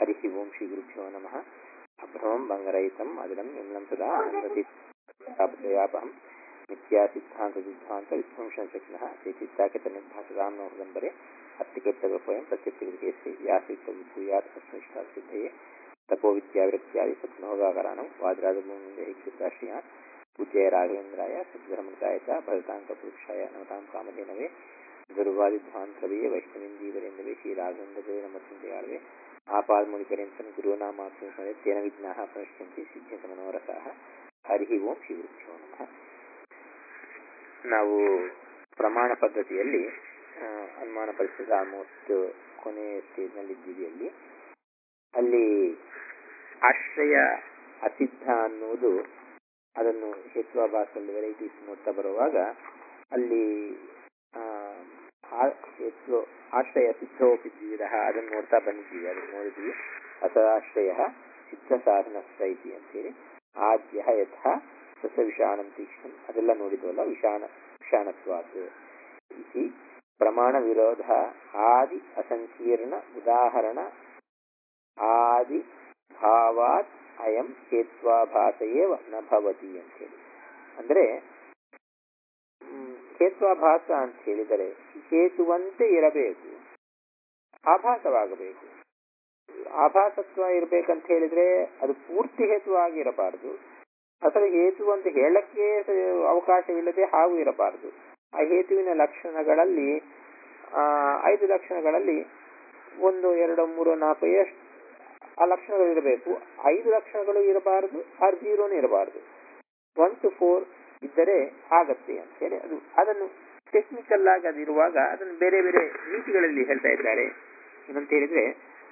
ಹರಿ ಓಂ ಶ್ರೀ ಗುರುಭ್ಯೋ ನಮಃ ಅಭ್ರಮಂ ಭಂಗರಹಿತಂ ಅಜಲಂ ನಿಮ್ಲಂ ಸದಾ ಆನಂದತಿಯಾಪಹಂ ನಿತ್ಯಾ ಸಿದ್ಧಾಂತ ಸಿದ್ಧಾಂತ ವಿಧ್ವಂಸನ ಶಕ್ನಃ ಶ್ರೀ ಚಿತ್ತಾಕಿತ ನಿರ್ಭಾಸದಾಂ ನೋ ಹೃದಂಬರೆ ಅತ್ತಿಕೆತ್ತಗೋಪಯಂ ಪ್ರತ್ಯಕ್ಷ ಯಾಸಿತ್ತ ಭೂಯಾತ್ ಅಸ್ಮಿಷ್ಟ ಸಿದ್ಧಯೇ ತಪೋ ವಿದ್ಯಾವೃತ್ಯಾದಿ ಸದ್ಮೋಗಾಕರಾಣಂ ವಾದ್ರಾಜಭೂಮಿಂದ ಈಕ್ಷಿತಾಶ್ರಿಯಾನ್ ಪೂಜ್ಯಾಯ ರಾಘವೇಂದ್ರಾಯ ಸದ್ಧರ್ಮತಾಯ ಚ ಭರತಾಂಕಪುರುಷಾಯ ನಮತಾಂ ಕಾಮಧೇನವೇ ಗುರುವಾದಿಧ್ವಾಂತವೇ ವೈಷ್ಣವಿಂದೀವರೆಂದವೇ ಶ್ರೀರಾಘವೇಂದ್ರವೇ ನಮಸ್ಸಿಂದಯಾಳವೇ ಆಪಾದಮೂಲಿಪರ್ಯಂತಂ ಗುರುನಾಮಾತ್ಮ ಸ್ಮರೆ ತೇನ ವಿಘ್ನಾಃ ಪ್ರಣಶ್ಯಂತಿ ಸಿದ್ಧ್ಯಂತ ಮನೋರಥಾಃ ಹರಿ ಓಂ ಶ್ರೀ ಗುರುಭ್ಯೋ ನಮಃ ನಾವು ಪ್ರಮಾಣ ಪದ್ಧತಿಯಲ್ಲಿ ಅನುಮಾನ ಪರಿಸ್ಥಿತಿ ಆಲ್ಮೋಸ್ಟ್ ಕೊನೆ ಸ್ಟೇಜ್ನಲ್ಲಿ ಇದ್ದೀವಿ ಅಲ್ಲಿ ಅಲ್ಲಿ ಆಶ್ರಯ ಅಸಿದ್ಧ ಅನ್ನುವುದು ಅದನ್ನು ಹೇತ್ವಾಭಾಸದಲ್ಲಿ ವೆರೈಟೀಸ್ ನೋಡ್ತಾ ಬರುವಾಗ ಅಲ್ಲಿ ಹೆಚ್ಚು ಆಶ್ರಯ ಸಿದ್ಧೋಪಿ ದ್ವಿಧ ಅದನ್ನು ನೋಡ್ತಾ ಬಂದಿದ್ದೀವಿ ಅದನ್ನು ನೋಡಿದ್ವಿ ಅಸಾಶ್ರಯ ಸಿದ್ಧ ಸಾಧನ ಸ್ಥೈತಿ ಅಂತೇಳಿ ಆದ್ಯ ಯಥ ಸಸ ವಿಷಾಣಂ ತೀಕ್ಷ್ಣಂ ಅದೆಲ್ಲ ನೋಡಿದ್ವಲ್ಲ ವಿಷಾಣ ವಿಷಾಣತ್ವಾತ್ ಇತಿ ಪ್ರಮಾಣ ವಿರೋಧ ಆದಿ ಅಸಂಕೀರ್ಣ ಉದಾಹರಣ ಆದಿ ಭಾವಾತ್ ಅಯಂ ಹೇತ್ವಾಭಾಸಯೇವ ನ ಭವತಿ ಅಂತ ಹೇಳಿ ಅಂದ್ರೆ ಹೇತ್ವಾಭಾಸ ಅಂತ ಹೇಳಿದರೆ ಹೇತುವಂತೆ ಇರಬೇಕು ಆಭಾಸವಾಗಬೇಕು ಆಭಾಸತ್ವ ಇರಬೇಕಂತ ಹೇಳಿದ್ರೆ ಅದು ಪೂರ್ತಿ ಹೇತುವಾಗಿ ಇರಬಾರದು ಅಥವಾ ಹೇತು ಅಂತ ಹೇಳಕ್ಕೆ ಅವಕಾಶವಿಲ್ಲದೆ ಹಾಗೂ ಇರಬಾರದು ಆ ಹೇತುವಿನ ಲಕ್ಷಣಗಳಲ್ಲಿ ಐದು ಲಕ್ಷಣಗಳಲ್ಲಿ ಒಂದು ಎರಡು ಮೂರು ನಾಲ್ಕು ಎಷ್ಟು ಆ ಲಕ್ಷಣಗಳು ಇರಬೇಕು ಐದು ಲಕ್ಷಣಗಳು ಇರಬಾರದು ಆರ್ ಜೀರೋನು ಇರಬಾರದು ಒನ್ ಟು ಫೋರ್ ಇದ್ದರೆ ಆಗತ್ತೆ ಅಂತ ಹೇಳಿ ಅದು ಅದನ್ನು ಟೆಕ್ನಿಕಲ್ ಆಗಿ ಅದಿರುವಾಗ ಅದನ್ನು ಬೇರೆ ಬೇರೆ ನೀತಿಗಳಲ್ಲಿ ಹೇಳ್ತಾ ಇದ್ದಾರೆ ಏನಂತ ಹೇಳಿದ್ರೆ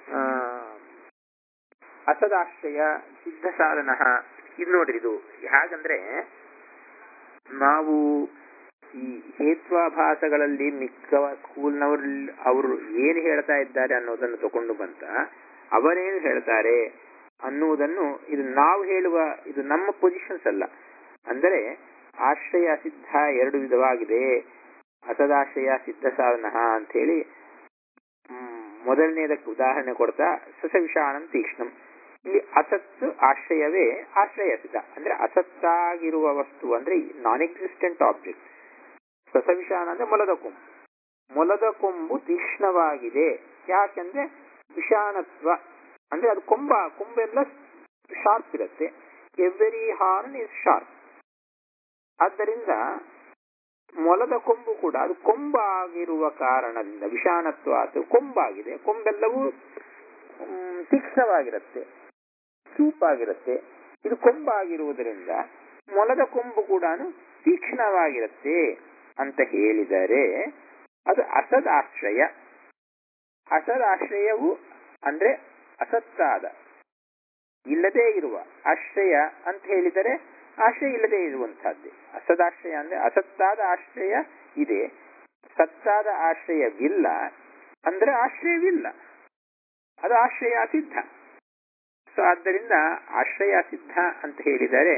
ಅಸದಾಶ್ರಯ ಸಿದ್ಧ ಸಾಧನ ಇದು ನೋಡ್ರಿ ಇದು ಹಾಗಂದ್ರೆ ನಾವು ಈ ಹೇತ್ವಾಭಾಸಗಳಲ್ಲಿ ಮಿಕ್ಕ ಸ್ಕೂಲ್ನವರು ಅವರು ಏನು ಹೇಳ್ತಾ ಇದ್ದಾರೆ ಅನ್ನೋದನ್ನು ತಗೊಂಡು ಬಂತ ಅವರೇನು ಹೇಳ್ತಾರೆ ಅನ್ನುವುದನ್ನು ಇದು ನಾವು ಹೇಳುವ ಇದು ನಮ್ಮ ಪೊಸಿಷನ್ಸ್ ಅಲ್ಲ ಅಂದರೆ ಆಶ್ರಯ ಸಿದ್ಧ ಎರಡು ವಿಧವಾಗಿದೆ ಅಸದಾಶ್ರಯ ಸಿದ್ಧ ಸಾಧನ ಅಂತ ಹೇಳಿ ಮೊದಲನೇದಕ್ಕೆ ಉದಾಹರಣೆ ಕೊಡ್ತಾ ಸಸವಿಷಾಣಂ ತೀಕ್ಷ್ಣಂ ಇಲ್ಲಿ ಅಸತ್ ಆಶ್ರಯವೇ ಆಶ್ರಯ ಸಿದ್ಧ ಅಂದ್ರೆ ಅಸತ್ತಾಗಿರುವ ವಸ್ತು ಅಂದ್ರೆ ನಾನ್ ಎಕ್ಸಿಸ್ಟೆಂಟ್ ಆಬ್ಜೆಕ್ಟ್ ಸಸವಿಷಾಣ ಅಂದ್ರೆ ಮೊಲದ ಕೊಂಬು ಮೊಲದ ಕೊಂಬು ತೀಕ್ಷ್ಣವಾಗಿದೆ ಯಾಕೆಂದ್ರೆ ವಿಷಾಣತ್ವ ಅಂದ್ರೆ ಅದು ಕೊಂಬ ಕೊಂಬೆಲ್ಲ ಶಾರ್ಪ್ ಇರುತ್ತೆ ಎವ್ರಿ ಹಾರ್ನ್ ಇಸ್ ಶಾರ್ಪ್ ಆದ್ದರಿಂದ ಮೊಲದ ಕೊಂಬು ಕೂಡ ಅದು ಕೊಂಬಾಗಿರುವ ಕಾರಣದಿಂದ ವಿಷಾಣತ್ವ ಅದು ಕೊಂಬಾಗಿದೆ ಕೊಂಬೆಲ್ಲವೂ ತೀಕ್ಷ್ಣವಾಗಿರುತ್ತೆ ಚೂಪಾಗಿರುತ್ತೆ ಇದು ಕೊಂಬಾಗಿರುವುದರಿಂದ ಮೊಲದ ಕೊಂಬು ಕೂಡ ತೀಕ್ಷ್ಣವಾಗಿರುತ್ತೆ ಅಂತ ಹೇಳಿದರೆ ಅದು ಅಸದಾಶ್ರಯ ಅಸದಾಶ್ರಯವು ಅಂದ್ರೆ ಅಸತ್ತಾದ ಇಲ್ಲದೇ ಇರುವ ಆಶ್ರಯ ಅಂತ ಹೇಳಿದರೆ ಆಶ್ರಯ ಇಲ್ಲದೆ ಇರುವಂತಹದ್ದೇ ಅಸದಾಶ್ರಯ ಅಂದ್ರೆ ಅಸತ್ತಾದ ಆಶ್ರಯ ಇದೆ ಸತ್ತಾದ ಆಶ್ರಯವಿಲ್ಲ ಅಂದ್ರೆ ಆಶ್ರಯವಿಲ್ಲ ಅದು ಆಶ್ರಯ ಸಿದ್ಧ ಸೊ ಆದ್ದರಿಂದ ಆಶ್ರಯ ಸಿದ್ಧ ಅಂತ ಹೇಳಿದರೆ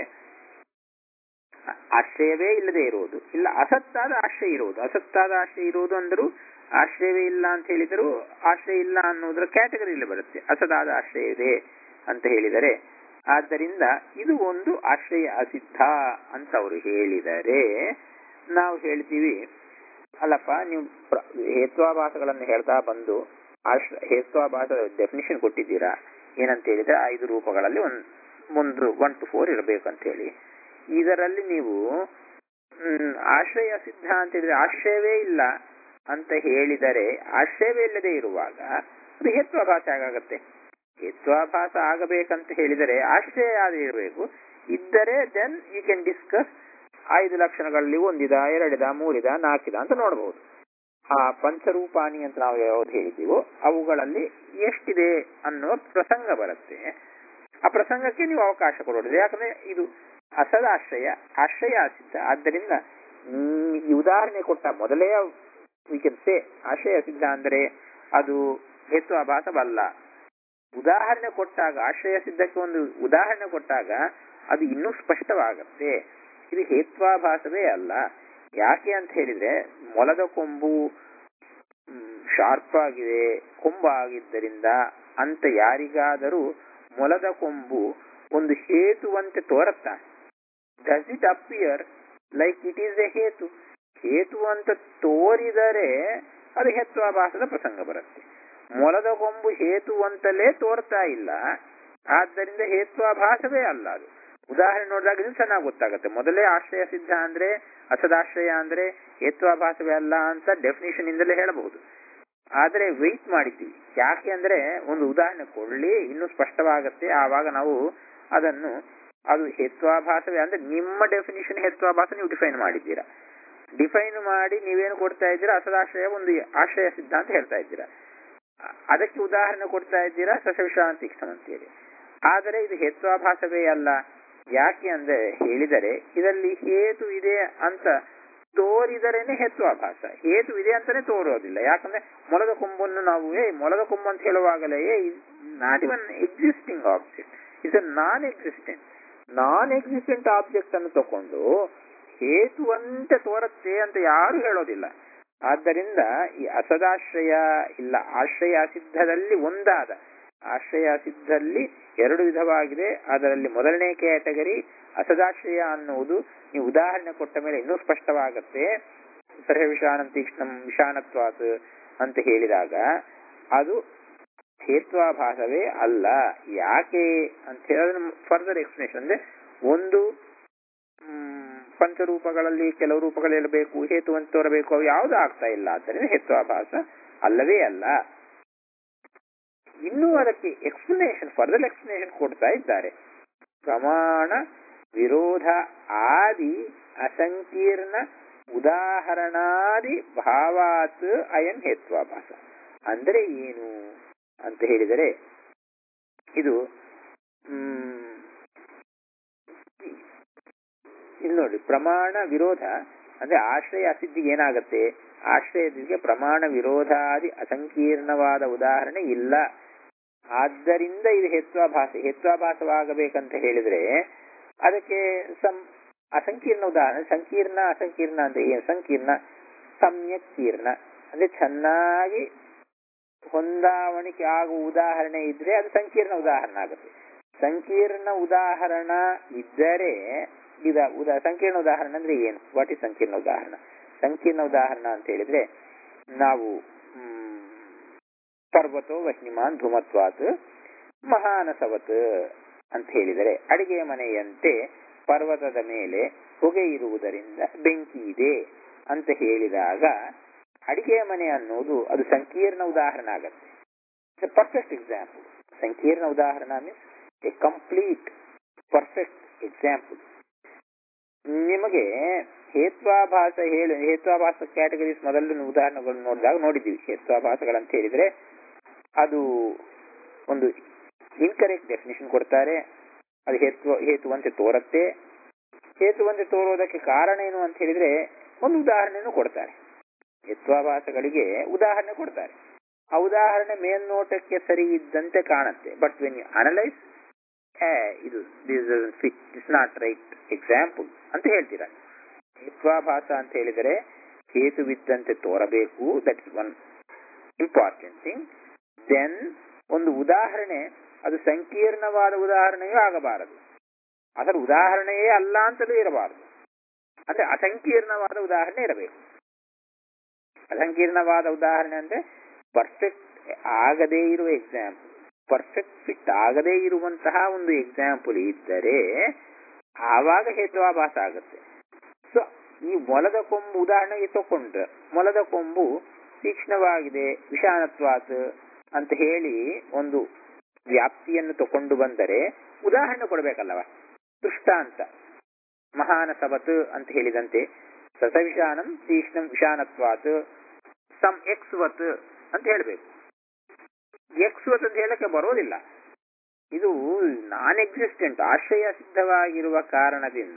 ಆಶ್ರಯವೇ ಇಲ್ಲದೆ ಇರುವುದು ಇಲ್ಲ ಅಸತ್ತಾದ ಆಶ್ರಯ ಇರುವುದು ಅಸತ್ತಾದ ಆಶ್ರಯ ಇರುವುದು ಅಂದರೂ ಆಶ್ರಯವೇ ಇಲ್ಲ ಅಂತ ಹೇಳಿದರೂ ಆಶ್ರಯ ಇಲ್ಲ ಅನ್ನೋದರ ಕ್ಯಾಟಗರಿಯಲ್ಲಿ ಬರುತ್ತೆ ಅಸದಾದ ಆಶ್ರಯ ಇದೆ ಅಂತ ಹೇಳಿದರೆ ಆದ್ದರಿಂದ ಇದು ಒಂದು ಆಶ್ರಯ ಅಸಿದ್ಧ ಅಂತ ಅವರು ಹೇಳಿದರೆ ನಾವು ಹೇಳ್ತೀವಿ ಅಲ್ಲಪ್ಪ ನೀವು ಹೇತ್ವಾಭಾಸಗಳನ್ನು ಹೇಳ್ತಾ ಬಂದು ಆಶ್ರ ಹೇತ್ವಾಭಾಸದ ಡೆಫಿನಿಷನ್ ಕೊಟ್ಟಿದ್ದೀರಾ ಏನಂತ ಹೇಳಿದ್ರೆ ಐದು ರೂಪಗಳಲ್ಲಿ ಒಂದು ಒಂದು ಒನ್ ಟು ಫೋರ್ ಇರಬೇಕು ಅಂತ ಹೇಳಿ ಇದರಲ್ಲಿ ನೀವು ಆಶ್ರಯ ಸಿದ್ಧ ಅಂತ ಹೇಳಿದ್ರೆ ಆಶ್ರಯವೇ ಇಲ್ಲ ಅಂತ ಹೇಳಿದರೆ ಆಶ್ರಯವೇ ಇಲ್ಲದೆ ಇರುವಾಗ ಅದು ಹೇತ್ವಾಭಾಸ ಆಗಾಗತ್ತೆ ಹೇತ್ವಾಭಾಸ ಆಗಬೇಕಂತ ಹೇಳಿದರೆ ಆಶ್ರಯ ಆದ ಇರಬೇಕು ಇದ್ದರೆ ದೆನ್ ಯು ಕ್ಯಾನ್ ಡಿಸ್ಕಸ್ ಐದು ಲಕ್ಷಣಗಳಲ್ಲಿ ಒಂದಿದ ಎರಡಿದ ಮೂರಿದ ನಾಲ್ಕಿದ ಅಂತ ನೋಡಬಹುದು ಆ ಪಂಚರೂಪಾಣಿ ಅಂತ ನಾವು ಯಾವ್ದು ಹೇಳಿದ್ದೀವೋ ಅವುಗಳಲ್ಲಿ ಎಷ್ಟಿದೆ ಅನ್ನುವ ಪ್ರಸಂಗ ಬರುತ್ತೆ ಆ ಪ್ರಸಂಗಕ್ಕೆ ನೀವು ಅವಕಾಶ ಕೊಡೋದು ಯಾಕಂದ್ರೆ ಇದು ಅಸದಾಶ್ರಯ ಆಶ್ರಯ ಸಿದ್ಧ ಆದ್ದರಿಂದ ಈ ಉದಾಹರಣೆ ಕೊಟ್ಟ ಮೊದಲೇ ವಿ ಕೆನ್ ಸೇ ಆಶ್ರಯ ಸಿದ್ಧ ಅಂದರೆ ಅದು ಹೇತ್ವಾಭಾಸವಲ್ಲ ಉದಾಹರಣೆ ಕೊಟ್ಟಾಗ ಆಶ್ರಯ ಸಿದ್ಧಕ್ಕೆ ಒಂದು ಉದಾಹರಣೆ ಕೊಟ್ಟಾಗ ಅದು ಇನ್ನೂ ಸ್ಪಷ್ಟವಾಗತ್ತೆ ಇದು ಹೇತ್ವಾಭಾಸವೇ ಅಲ್ಲ ಯಾಕೆ ಅಂತ ಹೇಳಿದ್ರೆ ಮೊಲದ ಕೊಂಬು ಶಾರ್ಪ್ ಆಗಿದೆ ಕೊಂಬ ಆಗಿದ್ದರಿಂದ ಅಂತ ಯಾರಿಗಾದರೂ ಮೊಲದ ಕೊಂಬು ಒಂದು ಹೇತುವಂತೆ ತೋರತ್ತಾ does it appear like it is a ಹೇತು ಹೇತು ಅಂತ ತೋರಿದರೆ ಅದು ಹೆತ್ವಾಭಾಸದ ಪ್ರಸಂಗ ಬರುತ್ತೆ ಮೊಲದ ಕೊಂಬು ಹೇತು ಅಂತಲೇ ತೋರ್ತಾ ಇಲ್ಲ ಆದ್ದರಿಂದ ಹೇತ್ವಾಭಾಸವೇ ಅಲ್ಲ ಅದು ಉದಾಹರಣೆ ನೋಡಿದಾಗ ಇದು ಚೆನ್ನಾಗಿ ಗೊತ್ತಾಗುತ್ತೆ ಮೊದಲೇ ಆಶ್ರಯ ಸಿದ್ಧ ಅಂದ್ರೆ ಅಸದಾಶ್ರಯ ಅಂದ್ರೆ ಹೇತ್ವಾಭಾಸವೇ ಅಲ್ಲ ಅಂತ ಡೆಫಿನೇಷನ್ ಇಂದಲೇ ಹೇಳಬಹುದು ಆದ್ರೆ ವೆಯ್ಟ್ ಮಾಡಿದ್ದೀವಿ ಯಾಕೆ ಅಂದ್ರೆ ಒಂದು ಉದಾಹರಣೆ ಕೊಡ್ಲಿ ಇನ್ನೂ ಸ್ಪಷ್ಟವಾಗತ್ತೆ ಆವಾಗ ನಾವು ಅದನ್ನು ಅದು ಹೇತ್ವಾಭಾಸವೇ ಅಂದ್ರೆ ನಿಮ್ಮ ಡೆಫಿನಿಷನ್ ಹೇತ್ವಾಭಾಸ ನೀವು ಡಿಫೈನ್ ಮಾಡಿದ್ದೀರಾ ಡಿಫೈನ್ ಮಾಡಿ ನೀವೇನು ಕೊಡ್ತಾ ಇದ್ದೀರಾ ಅಸದಾಶ್ರಯ ಒಂದು ಆಶ್ರಯ ಸಿದ್ಧ ಅಂತ ಹೇಳ್ತಾ ಇದ್ದೀರಾ ಅದಕ್ಕೆ ಉದಾಹರಣೆ ಕೊಡ್ತಾ ಇದ್ದೀರಾ ಸಸವಿಶ್ರಾಂತಿಕ್ಷಣ ಅಂತೇಳಿ ಆದರೆ ಇದು ಹೇತ್ವಾಭಾಸವೇ ಅಲ್ಲ ಯಾಕೆ ಅಂದ್ರೆ ಹೇಳಿದರೆ ಇದರಲ್ಲಿ ಹೇತು ಇದೆ ಅಂತ ತೋರಿದರೇನೆ ಹೇತ್ವಾಭಾಸ ಹೇತು ಇದೆ ಅಂತಾನೆ ತೋರೋದಿಲ್ಲ ಯಾಕಂದ್ರೆ ಮೊಲದ ಕೊಂಬನ್ನು ನಾವು ಏ ಮೊಲದ ಕೊಂಬು ಅಂತ ಹೇಳುವಾಗಲೇ a not even existing object is a non existent non existent object ಅನ್ನು ತಕೊಂಡು ಹೇತುವಂತೆ ತೋರತ್ತೆ ಅಂತ ಯಾರು ಹೇಳೋದಿಲ್ಲ ಆದ್ದರಿಂದ ಈ ಅಸದಾಶ್ರಯ ಇಲ್ಲ ಆಶ್ರಯ ಸಿದ್ಧದಲ್ಲಿ ಒಂದಾದ ಆಶ್ರಯ ಸಿದ್ಧಲ್ಲಿ ಎರಡು ವಿಧವಾಗಿದೆ ಅದರಲ್ಲಿ ಮೊದಲನೇ ಕ್ಯಾಟಗರಿ ಅಸದಾಶ್ರಯ ಅನ್ನುವುದು ನೀವು ಉದಾಹರಣೆ ಕೊಟ್ಟ ಮೇಲೆ ಇನ್ನೂ ಸ್ಪಷ್ಟವಾಗತ್ತೆ ಸರ್ಹ ವಿಷಾನಂ ತೀಕ್ಷ್ಣಂ ವಿಷಾನತ್ವಾತ್ ಅಂತ ಹೇಳಿದಾಗ ಅದು ಹೇತ್ವಾಭಾಸವೇ ಅಲ್ಲ ಯಾಕೆ ಅಂತ ಹೇಳೋದನ್ನ ಫರ್ದರ್ ಎಕ್ಸ್ಪ್ಲೇಷನ್ ಅಂದ್ರೆ ಒಂದು ಪಂಚರೂಪಗಳಲ್ಲಿ ಕೆಲವು ರೂಪಗಳು ಹೇಳಬೇಕು ಹೇತು ಅಂತ ತೋರಬೇಕು ಅವು ಯಾವುದು ಆಗ್ತಾ ಇಲ್ಲ ಆದ್ದರಿಂದ ಹೇತ್ವಾಭಾಸ ಅಲ್ಲವೇ ಅಲ್ಲ ಇನ್ನೂ ಅದಕ್ಕೆ ಎಕ್ಸ್ಪ್ಲನೇಷನ್ ಫರ್ದರ್ ಎಕ್ಸ್ಪ್ಲನೇಷನ್ ಕೊಡ್ತಾ ಇದ್ದಾರೆ ಪ್ರಮಾಣ ವಿರೋಧ ಆದಿ ಅಸಂಕೀರ್ಣ ಉದಾಹರಣಾದಿ ಭಾವಾತ್ ಅಯಂ ಹೇತ್ವಾಭಾಸ ಅಂದ್ರೆ ಏನು ಅಂತ ಹೇಳಿದರೆ ಇದು ಇಲ್ಲಿ ನೋಡಿ ಪ್ರಮಾಣ ವಿರೋಧ ಅಂದ್ರೆ ಆಶ್ರಯ ಅಸಿದ್ಧಿಗೆ ಏನಾಗತ್ತೆ ಆಶ್ರಯದಿಗೆ ಪ್ರಮಾಣ ವಿರೋಧಾದಿ ಅಸಂಕೀರ್ಣವಾದ ಉದಾಹರಣೆ ಇಲ್ಲ ಆದ್ದರಿಂದ ಇದು ಹೇತ್ವಾಭಾಸ ಹೇತ್ವಾಭಾಸವಾಗಬೇಕಂತ ಹೇಳಿದ್ರೆ ಅದಕ್ಕೆ ಸಂ ಅಸಂಕೀರ್ಣ ಉದಾಹರಣೆ ಸಂಕೀರ್ಣ ಅಸಂಕೀರ್ಣ ಅಂತ ಏನು ಸಂಕೀರ್ಣ ಸಮ್ಯಕ್ಕೀರ್ಣ ಅಂದ್ರೆ ಚೆನ್ನಾಗಿ ಹೊಂದಾವಣಿಕೆ ಆಗುವ ಉದಾಹರಣೆ ಇದ್ರೆ ಅದು ಸಂಕೀರ್ಣ ಉದಾಹರಣೆ ಆಗುತ್ತೆ ಸಂಕೀರ್ಣ ಉದಾಹರಣ ಇದ್ದರೆ ಇದ ಉದಾ ಸಂಕೀರ್ಣ ಉದಾಹರಣೆ ಅಂದ್ರೆ ಏನು ವಾಟ್ ಇಸ್ ಸಂಕೀರ್ಣ ಉದಾಹರಣ ಸಂಕೀರ್ಣ ಉದಾಹರಣ ಅಂತ ಹೇಳಿದ್ರೆ ನಾವು ಪರ್ವತೋ ವಹ್ನಿಮಾನ್ ಧೂಮತ್ವಾತ್ ಮಹಾನಸವತ್ ಅಂತ ಹೇಳಿದರೆ ಅಡಿಗೆ ಮನೆಯಂತೆ ಪರ್ವತದ ಮೇಲೆ ಹೊಗೆ ಇರುವುದರಿಂದ ಬೆಂಕಿ ಇದೆ ಅಂತ ಹೇಳಿದಾಗ ಅಡಿಗೆ ಮನೆ ಅನ್ನೋದು ಅದು ಸಂಕೀರ್ಣ ಉದಾಹರಣೆ ಆಗತ್ತೆ ಪರ್ಫೆಕ್ಟ್ ಎಕ್ಸಾಂಪಲ್ ಸಂಕೀರ್ಣ ಉದಾಹರಣ means a complete perfect example ನಿಮಗೆ ಹೇತ್ವಾಭಾಸ ಹೇಳಿ ಹೇತ್ವಾಭಾಸ ಕ್ಯಾಟಗರೀಸ್ ಮೊದಲು ಉದಾಹರಣೆಗಳನ್ನು ನೋಡಿದಾಗ ನೋಡಿದ್ದೀವಿ ಹೇತ್ವಾಭಾಸಗಳಂತ ಹೇಳಿದ್ರೆ ಅದು ಒಂದು ಇನ್ಕರೆಕ್ಟ್ ಡೆಫಿನೇಷನ್ ಕೊಡ್ತಾರೆ ಅದು ಹೇತ್ವ ಹೇತುವಂತೆ ತೋರತ್ತೆ ಹೇತುವಂತೆ ತೋರೋದಕ್ಕೆ ಕಾರಣ ಏನು ಅಂತ ಹೇಳಿದ್ರೆ ಒಂದು ಉದಾಹರಣೆನೂ ಕೊಡ್ತಾರೆ ಯತ್ವಾಭಾಸಗಳಿಗೆ ಉದಾಹರಣೆ ಕೊಡ್ತಾರೆ ಆ ಉದಾಹರಣೆ ಮೇಲ್ನೋಟಕ್ಕೆ ಸರಿ ಇದ್ದಂತೆ ಕಾಣುತ್ತೆ ಬಟ್ ವೆನ್ ಯು ಅನಲೈಸ್ ಇದು ಇಟ್ಸ್ ನಾಟ್ ರೈಟ್ ಎಕ್ಸಾಂಪಲ್ ಅಂತ ಹೇಳ್ತೀರಾ ಯತ್ವಾಭಾಸ ಅಂತ ಹೇಳಿದರೆ ಹೇತುವಿದ್ದಂತೆ ತೋರಬೇಕು that is one important thing then ಒಂದು ಉದಾಹರಣೆ ಅದು ಸಂಕೀರ್ಣವಾದ ಉದಾಹರಣೆಯೂ ಆಗಬಾರದು ಅದರ ಉದಾಹರಣೆಯೇ ಅಲ್ಲ ಅಂತಲೂ ಇರಬಾರದು ಅಂದ್ರೆ ಅಸಂಕೀರ್ಣವಾದ ಉದಾಹರಣೆ ಇರಬೇಕು ಅಸಂಕೀರ್ಣವಾದ ಉದಾಹರಣೆ ಅಂದ್ರೆ ಪರ್ಫೆಕ್ಟ್ ಆಗದೇ ಇರುವ ಎಕ್ಸಾಂಪಲ್ ಪರ್ಫೆಕ್ಟ್ ಫಿಟ್ ಆಗದೇ ಇರುವಂತಹ ಒಂದು ಎಕ್ಸಾಂಪಲ್ ಇದ್ದರೆ ಆವಾಗ ಹೇತ್ವಾಭಾಸ ಆಗುತ್ತೆ ಸೊ ಈ ಮೊಲದ ಕೊಂಬು ಉದಾಹರಣೆಗೆ ತಕೊಂಡ್ರೆ ಮೊಲದ ಕೊಂಬು ತೀಕ್ಷ್ಣವಾಗಿದೆ ವಿಷಾನತ್ವಾತ್ ಅಂತ ಹೇಳಿ ಒಂದು ವ್ಯಾಪ್ತಿಯನ್ನು ತಕೊಂಡು ಬಂದರೆ ಉದಾಹರಣೆ ಕೊಡಬೇಕಲ್ಲವ ದೃಷ್ಟಾಂತ ಮಹಾನಸವತ್ ಅಂತ ಹೇಳಿದಂತೆ ಸಸವಿಷಾನಂ ತೀಕ್ಷ್ಣಂ ವಿಷಾನತ್ವಾತ್ ಸಮ್ ಎಕ್ಸ್ ವತ್ ಅಂತ ಹೇಳಬೇಕು ಎಕ್ಸ್ ವತ್ ಅಂತ ಹೇಳಕ್ಕೆ ಬರೋದಿಲ್ಲ ಇದು ನಾನ್ ಎಕ್ಸಿಸ್ಟೆಂಟ್ ಆಶ್ರಯ ಸಿದ್ಧವಾಗಿರುವ ಕಾರಣದಿಂದ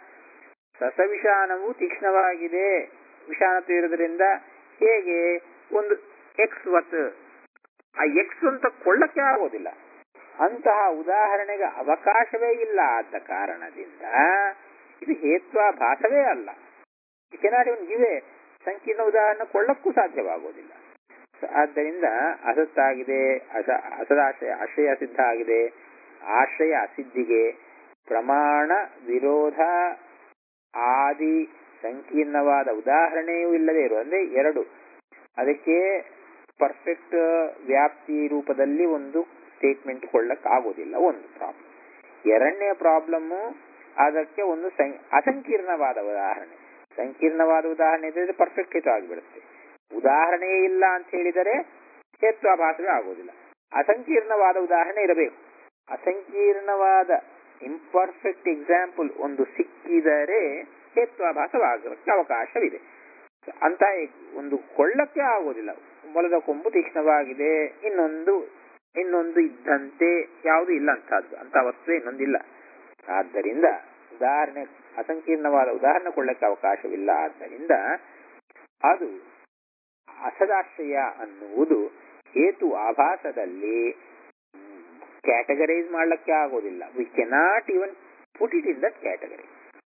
ಸಸವಿಷಾನವು ತೀಕ್ಷ್ಣವಾಗಿದೆ ವಿಷಾನತ್ವ ಇರೋದ್ರಿಂದ ಹೇಗೆ ಒಂದು ಎಕ್ಸ್ ವತ್ ಆ ಎಕ್ಸ್ ಅಂತ ಕೊಳ್ಳಕ್ಕೆ ಆಗೋದಿಲ್ಲ ಅಂತಹ ಉದಾಹರಣೆಗೆ ಅವಕಾಶವೇ ಇಲ್ಲ ಆದ ಕಾರಣದಿಂದ ಇದು ಹೇತ್ವಾಭಾಸವೇ ಅಲ್ಲ ಕೆನಾಡಿ ಇವನ್ ಗಿವೆ ಸಂಕೀರ್ಣ ಉದಾಹರಣೆ ಕೊಳ್ಳಕ್ಕೂ ಸಾಧ್ಯವಾಗೋದಿಲ್ಲ ಆದ್ದರಿಂದ ಅಸತ್ತಾಗಿದೆ ಅಸ ಅಸದಾಶ್ರಯ ಆಶ್ರಯ ಸಿದ್ಧ ಆಗಿದೆ ಆಶ್ರಯ ಅಸಿದ್ಧಿಗೆ ಪ್ರಮಾಣ ವಿರೋಧ ಆದಿ ಸಂಕೀರ್ಣವಾದ ಉದಾಹರಣೆಯೂ ಇಲ್ಲದೆ ಇರುವ ಅಂದ್ರೆ ಎರಡು ಅದಕ್ಕೆ ಪರ್ಫೆಕ್ಟ್ ವ್ಯಾಪ್ತಿ ರೂಪದಲ್ಲಿ ಒಂದು ಸ್ಟೇಟ್ಮೆಂಟ್ ಕೊಳ್ಳಕ್ ಆಗೋದಿಲ್ಲ ಒಂದು ಪ್ರಾಬ್ಲಮ್ ಎರಡನೇ ಪ್ರಾಬ್ಲಮ್ಮು ಅದಕ್ಕೆ ಒಂದು ಸಂ- ಅಸಂಕೀರ್ಣವಾದ ಉದಾಹರಣೆ ಸಂಕೀರ್ಣವಾದ ಉದಾಹರಣೆ ಇದ್ರೆ ಪರ್ಫೆಕ್ಟ್ ಹಿತ ಆಗಿಬಿಡುತ್ತೆ ಉದಾಹರಣೆಯೇ ಇಲ್ಲ ಅಂತ ಹೇಳಿದರೆ ಹೇತ್ವಾಭಾಸವೇ ಆಗೋದಿಲ್ಲ ಅಸಂಕೀರ್ಣವಾದ ಉದಾಹರಣೆ ಇರಬೇಕು ಅಸಂಕೀರ್ಣವಾದ ಇಂಪರ್ಫೆಕ್ಟ್ ಎಕ್ಸಾಂಪಲ್ ಒಂದು ಸಿಕ್ಕಿದರೆ ಹೇತ್ವಾಭಾಸವಾಗಲಿಕ್ಕೆ ಅವಕಾಶವಿದೆ ಅಂತ ಒಂದು ಕೊಳ್ಳಕ್ಕೆ ಆಗೋದಿಲ್ಲ ಮೊಲದ ಕೊಂಬು ತೀಕ್ಷ್ಣವಾಗಿದೆ ಇನ್ನೊಂದು ಇನ್ನೊಂದು ಇದ್ದಂತೆ ಯಾವುದು ಇಲ್ಲ ಅಂತದ್ದು ಅಂತ ವಸ್ತುವೇ ಇನ್ನೊಂದಿಲ್ಲ ಆದ್ದರಿಂದ ಉದಾಹರಣೆ ಅಸಂಕೀರ್ಣವಾದ ಉದಾಹರಣೆ ಕೊಳ್ಳಕ್ಕೆ ಅವಕಾಶವಿಲ್ಲ ಆದ್ದರಿಂದ ಅದು ಅಸದಾಶ್ರಯ ಅನ್ನುವುದು ಹೇತು ಆಭಾಸದಲ್ಲಿ ಕ್ಯಾಟಗರೈಸ್ ಮಾಡ್ಲಿಕ್ಕೆ ಆಗೋದಿಲ್ಲ we cannot even put it in that category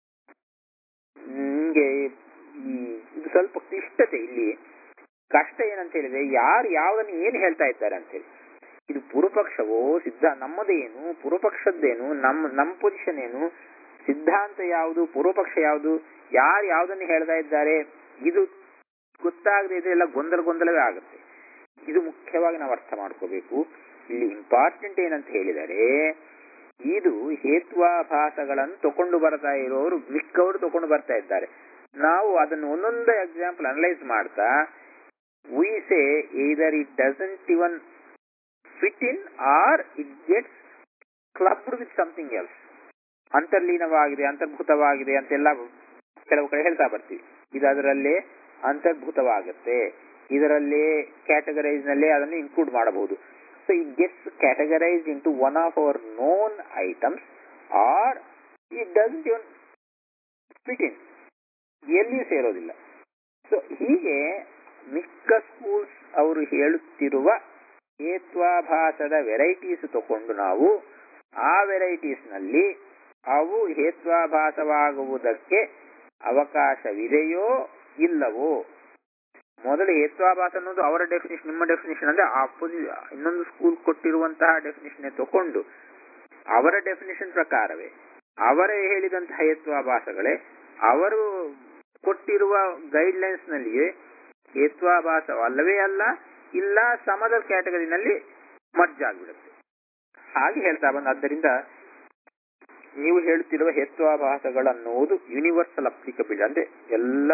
ನಿಮ್ಗೆ ಈ ಇದು ಸ್ವಲ್ಪ ಕ್ಲಿಷ್ಟತೆ ಇಲ್ಲಿ ಕಷ್ಟ ಏನಂತ ಹೇಳಿದ್ರೆ ಯಾರು ಯಾವ್ದನ್ನು ಏನು ಹೇಳ್ತಾ ಇದ್ದಾರೆ ಅಂತ ಹೇಳಿ ಇದು ಪೂರ್ವಪಕ್ಷವೋ ಸಿದ್ಧ ನಮ್ಮದೇನು ಪೂರ್ವಪಕ್ಷದ್ದೇನು ನಮ್ಮ ನಮ್ಮ ಪೊಸಿಷನ್ ಏನು ಸಿದ್ಧಾಂತ ಯಾವುದು ಪೂರ್ವಪಕ್ಷ ಯಾವುದು ಯಾರು ಯಾವ್ದನ್ನು ಹೇಳ್ತಾ ಇದ್ದಾರೆ ಇದು ಗೊತ್ತಾಗದೆ ಇದ್ರೆ ಎಲ್ಲ ಗೊಂದಲ ಗೊಂದಲವೇ ಆಗುತ್ತೆ ಇದು ಮುಖ್ಯವಾಗಿ ನಾವು ಅರ್ಥ ಮಾಡ್ಕೋಬೇಕು ಇಲ್ಲಿ ಇಂಪಾರ್ಟೆಂಟ್ ಏನಂತ ಹೇಳಿದರೆ ಇದು ಹೇತ್ವಾಭಾಸಗಳನ್ನು ತಕೊಂಡು ಬರ್ತಾ ಇರೋರು ಮಿಕ್ಕವರು ತಕೊಂಡು ಬರ್ತಾ ಇದ್ದಾರೆ ನಾವು ಅದನ್ನು ಒಂದೊಂದು ಎಕ್ಸಾಂಪಲ್ ಅನಲೈಸ್ ಮಾಡ್ತಾ we say either it doesn't even fit in or it gets clubbed with something else ಅಂತರ್ಲೀನವಾಗಿದೆ ಅಂತರ್ಭೂತವಾಗಿದೆ ಅಂತೆಲ್ಲ ಕೆಲವು ಕಡೆ ಹೇಳ್ತಾ ಬರ್ತೀವಿ ಇದು ಅದರಲ್ಲೇ ಅಂತರ್ಭೂತವಾಗುತ್ತೆ ಇದರಲ್ಲಿ ಕ್ಯಾಟಗರೈಸ್ ನಲ್ಲಿ ಅದನ್ನು ಇನ್ಕ್ಲೂಡ್ ಮಾಡಬಹುದು so it gets categorise into one of our known items or it doesn't even fit in ಎಲ್ಲಿಯೂ ಸೇರೋದಿಲ್ಲ ಸೊ ಹೀಗೆ ಮಿಕ್ಕ ಸ್ಕೂಲ್ಸ್ ಅವರು ಹೇಳುತ್ತಿರುವ ಹೇತ್ವಾಭಾಸದ ವೆರೈಟೀಸ್ ತಕೊಂಡು ನಾವು ಆ ವೆರೈಟೀಸ್ ನಲ್ಲಿ ಅವು ಹೇತ್ವಾಭಾಸವಾಗುವುದಕ್ಕೆ ಅವಕಾಶವಿದೆಯೋ ಇಲ್ಲವೋ ಮೊದಲು ಹೇತ್ವಾಭಾಸ ಅನ್ನೋದು ಅವರ ಡೆಫಿನೇಷನ್ ನಿಮ್ಮ ಡೆಫಿನೇಷನ್ ಅಂದ್ರೆ ಆಪೋಸಿ ಇನ್ನೊಂದು ಸ್ಕೂಲ್ ಕೊಟ್ಟಿರುವಂತಹ ಡೆಫಿನೇಷನ್ ತಕೊಂಡು ಅವರ ಡೆಫಿನೇಷನ್ ಪ್ರಕಾರವೇ ಅವರೇ ಹೇಳಿದಂತಹ ಹೇತ್ವಾಭಾಸಗಳೇ ಅವರು ಕೊಟ್ಟಿರುವ ಗೈಡ್ ಲೈನ್ಸ್ ನಲ್ಲಿಯೇ ಹೇತ್ವಾಭಾಸ ಅಲ್ಲವೇ ಅಲ್ಲ ಇಲ್ಲ ಸಮದ ಕ್ಯಾಟಗರಿನಲ್ಲಿ ಮರ್ಜ್ ಆಗಿಬಿಡುತ್ತೆ ಹಾಗೆ ಹೇಳ್ತಾ ಬಂದ ಆದ್ದರಿಂದ ನೀವು ಹೇಳುತ್ತಿರುವ ಹೇತ್ವಾಭಾಸಗಳನ್ನುವುದು ಯೂನಿವರ್ಸಲ್ ಅಪ್ಲಿಕಬಿಲಿಟಿ ಅಂದ್ರೆ ಎಲ್ಲ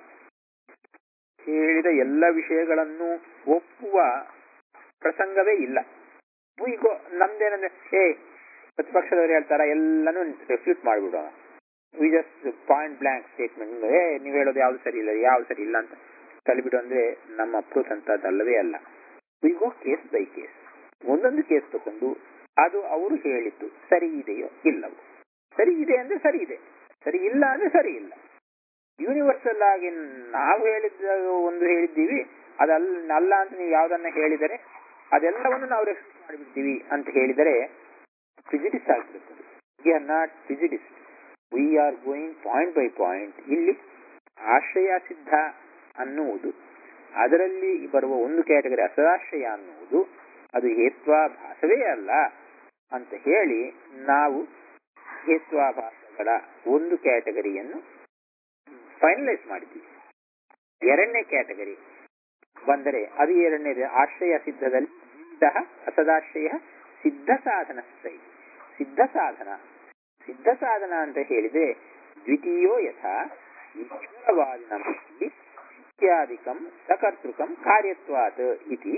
ಹೇಳಿದ ಎಲ್ಲ ವಿಷಯಗಳನ್ನು ಒಪ್ಪುವ ಪ್ರಸಂಗವೇ ಇಲ್ಲ ಈಗ ನಮ್ದೇನಂದ್ರೆ ಏ ಪ್ರತಿಪಕ್ಷದವರು ಹೇಳ್ತಾರ ಎಲ್ಲಾನು ರೆಫ್ಯೂಟ್ ಮಾಡಿಬಿಡೋಣ we just point blank statement ಏ ನೀವು ಹೇಳೋದು ಯಾವ್ದು ಸರಿ ಇಲ್ಲ ಯಾವ್ದು ಸರಿ ಇಲ್ಲ ಅಂತ ತಲೆಬಿಡು ಅಂದ್ರೆ ನಮ್ಮ ಅಪ್ರೋಚ್ ಅಂತದ್ದಲ್ಲವೇ ಅಲ್ಲ we go case by case ಒಂದೊಂದು ಕೇಸ್ ತಗೊಂಡು ಅದು ಅವರು ಹೇಳಿದ್ದು ಸರಿ ಇದೆಯೋ ಇಲ್ಲವೋ ಸರಿ ಇದೆ ಅಂದ್ರೆ ಸರಿ ಇದೆ ಸರಿ ಇಲ್ಲ ಅಂದ್ರೆ ಸರಿ ಇಲ್ಲ ಯೂನಿವರ್ಸಲ್ ಆಗಿ ನಾವು ಹೇಳಿದ ಒಂದು ಹೇಳಿದ್ದೀವಿ ಅದಲ್ಲ ಅಲ್ಲ ಅಂತ ನೀವು ಯಾವ್ದನ್ನ ಹೇಳಿದರೆ ಅದೆಲ್ಲವನ್ನು ನಾವು ರೆಫ್ಯೂಸ್ ಮಾಡಿಬಿಡ್ತೀವಿ ಅಂತ ಹೇಳಿದರೆ ಪ್ರಿಜಿಡಿಸ್ ಆಗಿರುತ್ತದೆ we are not prejudice we are going point by point ಇಲ್ಲಿ ಆಶ್ರಯ ಸಿದ್ಧ ಅನ್ನುವುದು ಅದರಲ್ಲಿ ಬರುವ ಒಂದು ಕ್ಯಾಟಗರಿ ಅಸದಾಶ್ರಯ ಅನ್ನುವುದು ಅದು ಹೇತ್ವಾಭಾಸವೇ ಅಲ್ಲ ಅಂತ ಹೇಳಿ ನಾವು ಹೇತ್ವಾಭಾಸಗಳ ಒಂದು ಕ್ಯಾಟಗರಿಯನ್ನು ಫೈನಲೈಸ್ ಮಾಡಿದ್ದೀವಿ ಎರಡನೇ ಕ್ಯಾಟಗರಿ ಬಂದರೆ ಅದು ಎರಡನೇದು ಆಶ್ರಯ ಸಿದ್ಧದಲ್ಲಿ ಸಿದ್ಧ ಅಸದಾಶ್ರಯ ಸಿದ್ಧ ಸಾಧನ ಸೈ ಸಿದ್ಧ ಸಾಧನ ಸಿದ್ಧ ಸಾಧನ ಅಂತ ಹೇಳಿದ್ರೆ ದ್ವಿತೀಯೋ ಯಥಾ ಈಶ್ವರವಾದಿನ ಇತ್ಯಾದಿಕಂ ಸಕರ್ತೃಕಂ ಕಾರ್ಯತ್ವಾತ್ ಇತಿ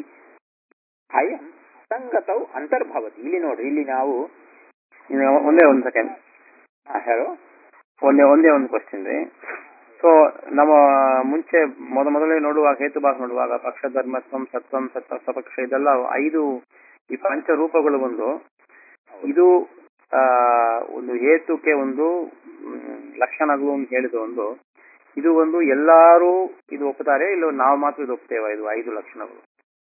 ಅಯಂ ಸಂಗತೌ ಅಂತರ್ಭವತಿ ಇಲ್ಲಿ ನೋಡ್ರಿ ಇಲ್ಲಿ ನಾವು ಇನ್ನು ಒಂದೇ ಒಂದು ಸೆಕೆಂಡ್ ಆ, ಹೇಳು ಒಂದೇ ಒಂದೇ ಒಂದು ಕ್ವಶನ್ ರೀ ಸೊ ನಮ್ಮ ಮುಂಚೆ ಮೊದ ಮೊದಲೇ ನೋಡುವಾಗ ಹೇತುಭಾಸ ನೋಡುವಾಗ ಪಕ್ಷ ಧರ್ಮತ್ವಂ ಸತ್ವಂ ಸತ್ವ ಸಪಕ್ಷ ಇದೆಲ್ಲ ಐದು ಈ ಪಂಚ ರೂಪಗಳು ಒಂದು ಇದು ಆ ಒಂದು ಹೇತುಕ್ಕೆ ಒಂದು ಮ್, ಲಕ್ಷಣಗಳು ಅಂತ ಹೇಳಿದ ಒಂದು ಇದು ಒಂದು ಎಲ್ಲಾರು ಇದು ಒಪ್ಪುತ್ತಾರೆ ಇಲ್ಲ ನಾವು ಮಾತ್ರ ಇದು ಒಪ್ತೇವ ಇದು ಐದು ಲಕ್ಷಣಗಳು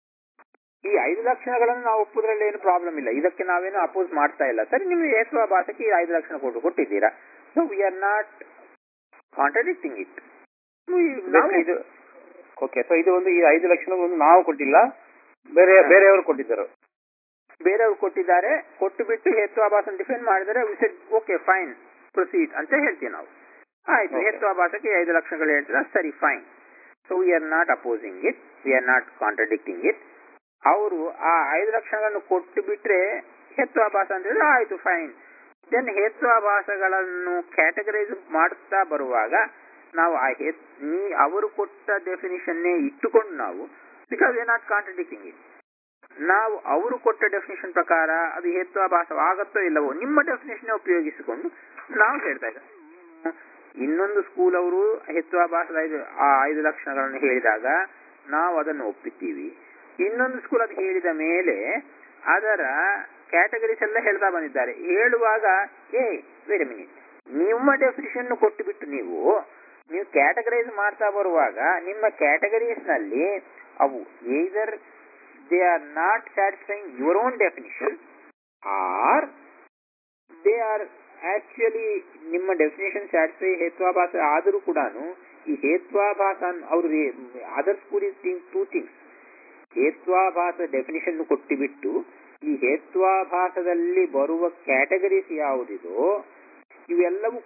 ಈ ಐದು ಲಕ್ಷಣಗಳನ್ನು ನಾವು ಒಪ್ಪುದ್ರಲ್ಲಿ ಏನು ಪ್ರಾಬ್ಲಮ್ ಇಲ್ಲ ಇದಕ್ಕೆ ನಾವೇನು ಅಪೋಸ್ ಮಾಡ್ತಾ ಇಲ್ಲ ಸರಿ ನಿಮಗೆ ಹೇತ್ವಾಭಾಸಕ್ಕೆ ಈ ಐದು ಲಕ್ಷಣ ಕೊಟ್ಟು ಕೊಟ್ಟಿದ್ದೀರಾ so we are not contradicting it ಬೇಕಾದ್ರೆ ಇದು ಓಕೆ ಸೊ ಇದು ಒಂದು ಈ ಐದು ಲಕ್ಷ ಒಂದು ನಾವು ಕೊಟ್ಟಿಲ್ಲ ಬೇರೆ ಬೇರೆಯವರು ಕೊಟ್ಟಿದ್ದರು ಬೇರೆಯವ್ರು ಕೊಟ್ಟಿದ್ದಾರೆ ಕೊಟ್ಟು ಬಿಟ್ಟು ಹೇತ್ವಾಭಾಸ ಡಿಫೈನ್ ಮಾಡಿದರೆ ಓಕೆ ಫೈನ್ ಪ್ರೊಸೀಡ್ ಅಂತ ಹೇಳ್ತೀವಿ ನಾವು ಆಯ್ತು Okay. ಹೇತ್ವಾಭಾಸಕ್ಕೆ ಐದು ಲಕ್ಷಗಳು ಹೇಳ್ತೀರಾ ಸರಿ fine so we are not opposing it we are not contradicting it ಅವರು ಆ ಐದು ಲಕ್ಷಗಳನ್ನು ಕೊಟ್ಟು ಬಿಟ್ರೆ ಹೇತ್ವಾಭಾಸ ಅಂತ ಹೇಳಿದ್ರೆ ಆಯ್ತು ಫೈನ್ ದೆನ್ ಹೇತ್ವಾಭಾಸಗಳನ್ನು ಕ್ಯಾಟಗರೈಸ್ ಮಾಡುತ್ತಾ ಬರುವಾಗ ನಾವು ಆ ಹೇತ್ ನೀ ಅವರು ಕೊಟ್ಟ ಡೆಫಿನಿಷನ್ನೇ ಇಟ್ಟುಕೊಂಡು ನಾವು because we are not contradicting it ನಾವು ಅವರು ಕೊಟ್ಟ ಡೆಫಿನೇಷನ್ ಪ್ರಕಾರ ಅದು ಹೇತ್ವಾಭಾಸವಾಗತ್ತೋ ಇಲ್ಲವೋ ನಿಮ್ಮ ಡೆಫಿನೇಷನ್ ಉಪಯೋಗಿಸಿಕೊಂಡು ನಾವು ಹೇಳ್ತಾ ಇದ್ದೇವೆ ಇನ್ನೊಂದು ಸ್ಕೂಲ್ ಅವರು ಹೇತ್ವಾಭಾಸದ ಐದು ಆ ಐದು ಲಕ್ಷಣಗಳನ್ನು ಹೇಳಿದಾಗ ನಾವು ಅದನ್ನು ಒಪ್ಪುತ್ತೀವಿ ಇನ್ನೊಂದು ಸ್ಕೂಲ್ ಅದು ಹೇಳಿದ ಮೇಲೆ ಅದರ ಕ್ಯಾಟಗರೀಸ್ ಎಲ್ಲ ಹೇಳ್ತಾ ಬಂದಿದ್ದಾರೆ ಹೇಳುವಾಗ ಏ ವೇರ್ ಮಿನಿಟ್ ನಿಮ್ಮ ಡೆಫಿನಿಷನ್ ಕೊಟ್ಟು ಬಿಟ್ಟು ನೀವು ನೀವು ಕ್ಯಾಟಗರೈಸ್ ಮಾಡ್ತಾ ಬರುವಾಗ ನಿಮ್ಮ ಕ್ಯಾಟಗರೀಸ್ ನಲ್ಲಿ ಅವು either they are not satisfying your own definition or they are actually ನಿಮ್ಮ ಡೆಫಿನೇಷನ್ ಸ್ಯಾಟಿಸ್ಫೈ ಹೇತ್ವಾಭಾಸ ಆದರೂ ಕೂಡ ಈ ಹೇತ್ವಾಭಾಸ ಅವರು other school is thing two things ಹೇತ್ವಾಭಾಸ ಡೆಫಿನೇಷನ್ ಕೊಟ್ಟುಬಿಟ್ಟು ಈ ಹೇತ್ವಾಭಾಸದಲ್ಲಿ ಬರುವ ಕ್ಯಾಟಗರೀಸ್ ಯಾವುದಿದೋ ಇವೆಲ್ಲವೂ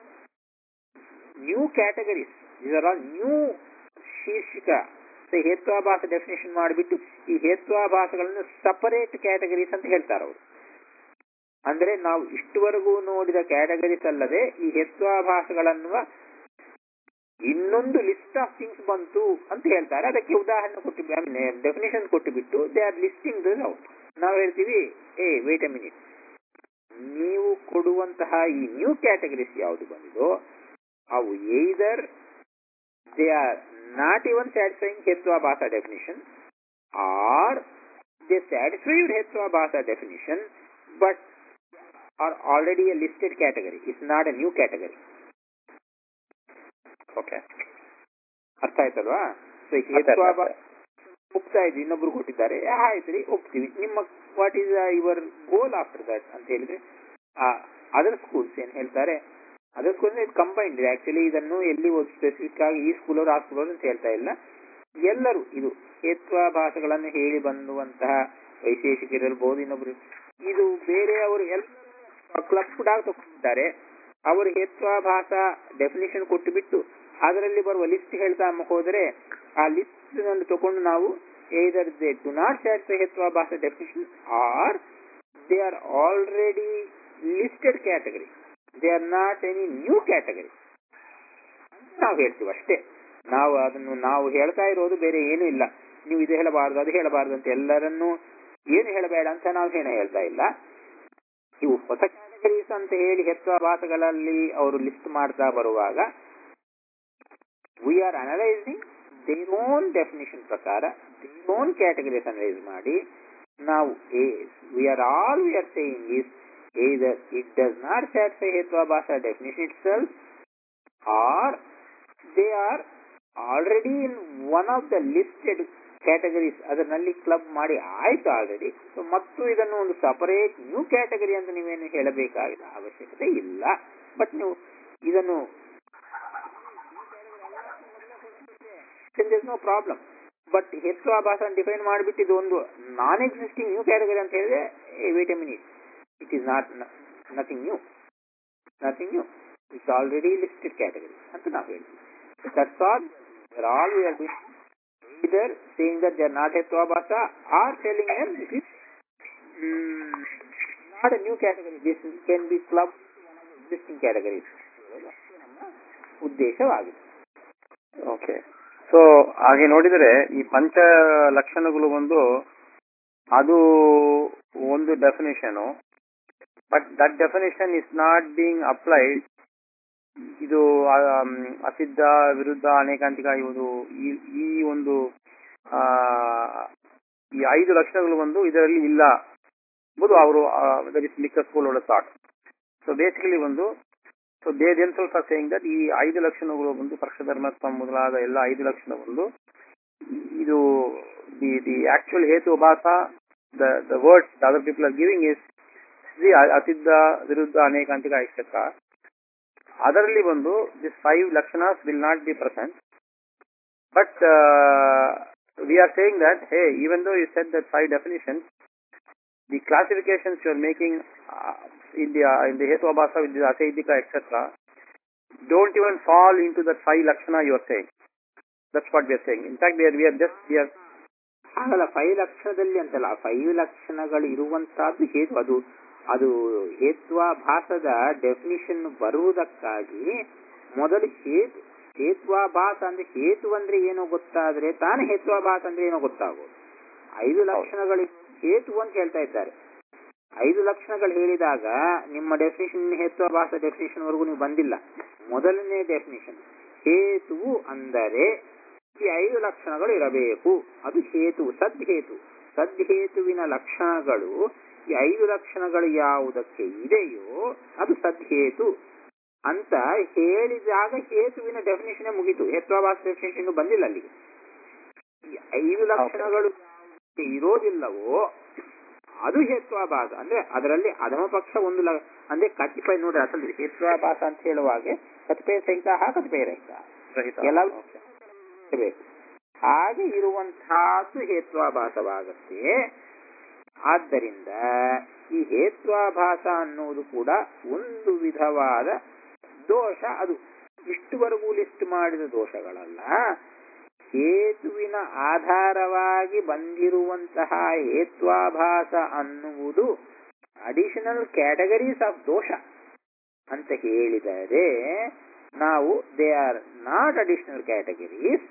ನ್ಯೂ ಕ್ಯಾಟಗರೀಸ್ ಇದರ ನ್ಯೂ ಶೀರ್ಷಿಕ ಸೊ ಹೇತ್ವಾಭಾಸ ಡೆಫಿನೇಷನ್ ಮಾಡಿಬಿಟ್ಟು ಈ ಹೇತ್ವಾಭಾಸಗಳನ್ನು ಸಪರೇಟ್ ಕ್ಯಾಟಗರೀಸ್ ಅಂತ ಹೇಳ್ತಾರೆ ಅವರು ಅಂದ್ರೆ ನಾವು ಇಷ್ಟುವರೆಗೂ ನೋಡಿದ ಕ್ಯಾಟಗರೀಸ್ ಅಲ್ಲದೆ ಈ ಹೇತ್ವಾಭಾಸಗಳನ್ನುವ ಇನ್ನೊಂದು ಲಿಸ್ಟ್ ಆಫ್ ಥಿಂಗ್ಸ್ ಬಂತು ಅಂತ ಹೇಳ್ತಾರೆ ಅದಕ್ಕೆ ಉದಾಹರಣೆ ಕೊಟ್ಟು ಡೆಫಿನೇಷನ್ ಕೊಟ್ಟು ಬಿಟ್ಟು they are listing the out ನಾವು ಹೇಳ್ತೀವಿ ಏ ವೇಟ್ ಎ ಮಿನಿಟ್ ನೀವು ಕೊಡುವಂತಹ ಈ ನ್ಯೂ ಕ್ಯಾಟಗರೀಸ್ ಯಾವುದು ಬಂದಿದೋ ಅವು either they are not even satisfying ಹೇತ್ವಾಭಾಸ ಡೆಫಿನಿಷನ್ ಆರ್ ದೇ ಸ್ಯಾಟಿಸ್ಫೈಡ್ ಹೇತ್ವಾಭಾಸ definition but are already a listed category it's not a new category okay ಅರ್ಥ ಆಯ್ತಲ್ವಾ ಸೊ ಹೇತ್ವಾಭಾಸ ಒಪ್ತಾ ಇದ್ವಿ ಇನ್ನೊಬ್ರು ಕೊಟ್ಟಿದ್ದಾರೆ ಆಯ್ತು ರೀ ಒಪ್ತೀವಿ ನಿಮ್ಮ what is your goal after that ಅಂತ ಹೇಳಿದ್ರೆ ಅದರ್ ಸ್ಕೂಲ್ಸ್ ಏನ್ ಹೇಳ್ತಾರೆ ಅದರ್ ಸ್ಕೂಲ್ ಇದು ಕಂಬೈನ್ಡ್ ಆಕ್ಚುಲಿ ಇದನ್ನು ಎಲ್ಲಿ ಸ್ಪೆಸಿಫಿಕ್ ಆಗಿ ಈ ಸ್ಕೂಲ್ ಅವರು ಆ ಸ್ಕೂಲ್ ಅವರು ಅಂತ ಹೇಳ್ತಾ ಇಲ್ಲ ಎಲ್ಲರೂ ಇದು ಹೇತ್ವಾಭಾಸಗಳನ್ನು ಹೇಳಿ ಬಂದುವಂತಹ ವೈಶೇಷಿಕರಿರ್ಬೋದು ಇನ್ನೊಬ್ರು ಇದು ಬೇರೆಯವರು ಎಲ್ಲರೂ ಕ್ಲಬ್ ಕೂಡ ತಗೊಂಡಿದ್ದಾರೆ ಅವರು ಹೇತ್ವಾಭಾಸ ಡೆಫಿನೇಷನ್ ಕೊಟ್ಟು ಬಿಟ್ಟು ಅದರಲ್ಲಿ ಬರುವ ಲಿಸ್ಟ್ ಹೇಳ್ತಾ ಹೋದರೆ ಆ ಲಿಸ್ಟ್ ನಲ್ಲಿ ತಗೊಂಡು ನಾವು either they do not satisfy ಹೇತ್ವಾಭಾಸ definition are they are already listed category they are not any new category ನಾವು ಹೇಳ್ತೀವಿ ಅಷ್ಟೇ ನಾವು ಅದನ್ನು ನಾವು ಹೇಳ್ತಾ ಇರೋದು ಬೇರೆ ಏನೂ ಇಲ್ಲ ನೀವು ಇದು ಹೇಳಬಾರ್ದು ಅದು ಹೇಳಬಾರ್ದು ಅಂತ ಎಲ್ಲರನ್ನೂ ಏನು ಹೇಳಬೇಡ ಅಂತ ನಾವು ಏನು ಹೇಳ್ತಾ ಇಲ್ಲ ಇವು ಹೊಸ ಕ್ಯಾಟಗರೀಸ್ ಅಂತ ಹೇಳಿ ಹೆತ್ವಾಭಾಸಗಳಲ್ಲಿ ಅವರು ಲಿಸ್ಟ್ ಮಾಡ್ತಾ ಬರುವಾಗ we are analysing their own definition ಪ್ರಕಾರ ದೇರ್ ಓನ್ ಕ್ಯಾಟಗರೀಸ್ ಅನಲೈಸ್ ಮಾಡಿ ನಾವು we are all we are saying is either it does not satisfy Hetvabhasa definition itself or they are already in one of the listed categories ಅದರಲ್ಲಿ club ಮಾಡಿ ಆಯ್ತು already so ಮತ್ತು ಇದನ್ನು ಒಂದು separate new category ಅಂತ ನೀವೇನು ಹೇಳಬೇಕಾಗಿಲ್ಲ ಅವಶ್ಯಕತೆ ಇಲ್ಲ ಬಟ್ ನೀವು ಇದನ್ನು ನೋ ಪ್ರಾಬ್ಲಮ್ ಬಟ್ ಹೆತ್ವಾಭಾಸ ಡಿಫೈನ್ ಮಾಡಿಬಿಟ್ಟು ಇದು ಒಂದು ನಾನ್ ಎಕ್ಸಿಸ್ಟಿಂಗ್ ನ್ಯೂ ಕ್ಯಾಟಗರಿ ಅಂತ ಹೇಳಿದ್ರೆ wait a minute it is not n- nothing new. Nothing new. It's already listed category. ಅಂತ ನಾವು ಹೇಳ್ತೀವಿ So that's all. We're all we are doing. Either saying that they are not Hetvabhasa or telling them this is mm, not a new category. This is- can be clubbed to one of the existing categories. ಅಷ್ಟೇ ನಮ್ಮ ಉದ್ದೇಶವಾಗಿದೆ okay so ಹಾಗೆ ನೋಡಿದರೆ ಈ ಪಂಚ ಲಕ್ಷಣಗಳು ಒಂದು ಅದು ಒಂದು definition but that definition is not being applied ಇದು ಆಮ್, ಅಸಿದ್ಧ ವಿರುದ್ಧ ಅನೇಕಾಂತಿಕ ಇವುದು ಈ ಈ ಒಂದು ಆ, ಈ ಐದು ಲಕ್ಷಣಗಳು ಒಂದು ಇದರಲ್ಲಿ ಇಲ್ಲ ಎಂಬುದು ಅವರು ದಟ್ ಇಸ್ ಲಿಕ್ಕ ಸ್ಕೂಲ್ ಒಳ ಥಾಟ್ ಸೊ ಬೇಸಿಕಲಿ ಒಂದು ಸೊ ದೇ ದೆನ್ ಸ್ವಲ್ಪ ಸೇಯಿಂಗ್ ದಟ್ ಈ ಐದು ಲಕ್ಷಣಗಳು ಬಂದು ಪಕ್ಷಧರ್ಮತ್ವ ಮೊದಲಾದ ಎಲ್ಲ ಐದು ಲಕ್ಷಣ ಒಂದು ಇದು ದಿ ದಿ ಆಕ್ಚುಯಲ್ ಹೇತು ಭಾಷ the the words the other people are giving is the ಅಸಿದ್ಧ ವಿರುದ್ಧ ಅನೇಕಾಂತಿಕ ಎಕ್ಸೆಟ್ರಾ ಅದರಲ್ಲಿ ಬಂದು ದಿಸ್ ಫೈವ್ ಲಕ್ಷಣಸ್ will not be present But uh, we are saying that, hey, even though you said that five definitions, the classifications you are making uh, in the uh, in the Hetu Abhasa, with the Asaidika, etc., don't even fall into that five Lakshana you are saying. That's what we are saying. In fact, we are, we are just, we are, ಹಾಗಲ್ಲ five ಲಕ್ಷಣದಲ್ಲಿ ಅಂತಲ್ಲ five ಲಕ್ಷಣಗಳು ಇರುವಂತಹದ್ದು ಹೇತು ಅದು ಅದು ಹೇತ್ವಾಭಾಸದ definition ಬರುವುದಕ್ಕಾಗಿ ಮೊದಲು ಹೇತು ಹೇತ್ವಾಭಾಸ ಅಂದ್ರೆ ಹೇತು ಅಂದ್ರೆ ಏನೋ ಗೊತ್ತಾದ್ರೆ ತಾನೇ ಹೇತ್ವಾಭಾಸ ಅಂದ್ರೆ ಏನೋ ಗೊತ್ತಾಗೋದು ಐದು ಲಕ್ಷಣಗಳು ಹೇತು ಅಂತ ಹೇಳ್ತಾ ಇದ್ದಾರೆ ಐದು ಲಕ್ಷಣಗಳು ಹೇಳಿದಾಗ ನಿಮ್ಮ ಡೆಫಿನಿಷನ್ ಹೇತ್ವಾಭಾಸ ಡೆಫಿನಿಷನ್ ವರೆಗೂ ನೀವು ಬಂದಿಲ್ಲ ಮೊದಲನೇ ಡೆಫಿನಿಷನ್ ಹೇತುವು ಅಂದರೆ ಈ ಐದು ಲಕ್ಷಣಗಳು ಇರಬೇಕು ಅದು ಹೇತು ಸದ್ಹೇತು ಸದ್ಹೇತುವಿನ ಲಕ್ಷಣಗಳು ಈ ಐದು ಲಕ್ಷಣಗಳು ಯಾವುದಕ್ಕೆ ಇದೆಯೋ ಅದು ಸದ್ಹೇತು ಅಂತ ಹೇಳಿದಾಗ ಹೇತುವಿನ ಡೆಫಿನೇಷನ್ ಮುಗೀತು ಹೇತ್ವಾಭಾಸ ಡೆಫಿನೇಷನ್ ಬಂದಿಲ್ಲ ಅಲ್ಲಿಗೆ ಈ ಐದು ಲಕ್ಷಣಗಳು ಯಾವುದಕ್ಕೆ ಇರೋದಿಲ್ಲವೋ ಅದು ಹೇತ್ವಾಭಾಸ ಅಂದ್ರೆ ಅದರಲ್ಲಿ ಅಧಮ ಪಕ್ಷ ಒಂದು ಲ ಅಂದ್ರೆ ಕತಿಪಯ ನೋಡ್ರಿ ಅಸಲು ಹೇತ್ವಾಭಾಸ ಅಂತ ಹೇಳುವಾಗೆ ಕತಿಪಯ ಸಹಿತ ಕತಿಪಯ ರಹಿತ ರಹಿತ. ಎಲ್ಲ Okay. ಇರಬೇಕು ಹಾಗೆ ಇರುವಂತಹದ್ದು ಹೇತ್ವಾಭಾಸವಾಗುತ್ತೆ ಆದ್ದರಿಂದ ಈ ಹೇತ್ವಾಭಾಸ ಅನ್ನುವುದು ಕೂಡ ಒಂದು ವಿಧವಾದ ದೋಷ ಅದು ಇಷ್ಟುವರೆಗೂ ಲಿಸ್ಟ್ ಮಾಡಿದ ದೋಷಗಳಲ್ಲ ಹೇತುವಿನ ಆಧಾರವಾಗಿ ಬಂದಿರುವಂತಹ ಹೇತ್ವಾಭಾಸ ಅನ್ನುವುದು ಅಡಿಷನಲ್ ಕ್ಯಾಟಗರೀಸ್ ಆಫ್ ದೋಷ ಅಂತ ಹೇಳಿದರೆ ನಾವು they are not additional categories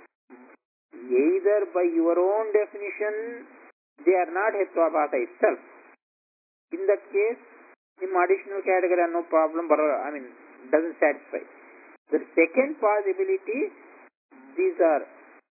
either by your own definition they are not hetvabhata itself in that case ನಿಮ್ಮ additional category ಅನ್ನೋ ಪ್ರಾಬ್ಲಮ್ ಬರೋ I mean doesn't satisfy the second possibility these are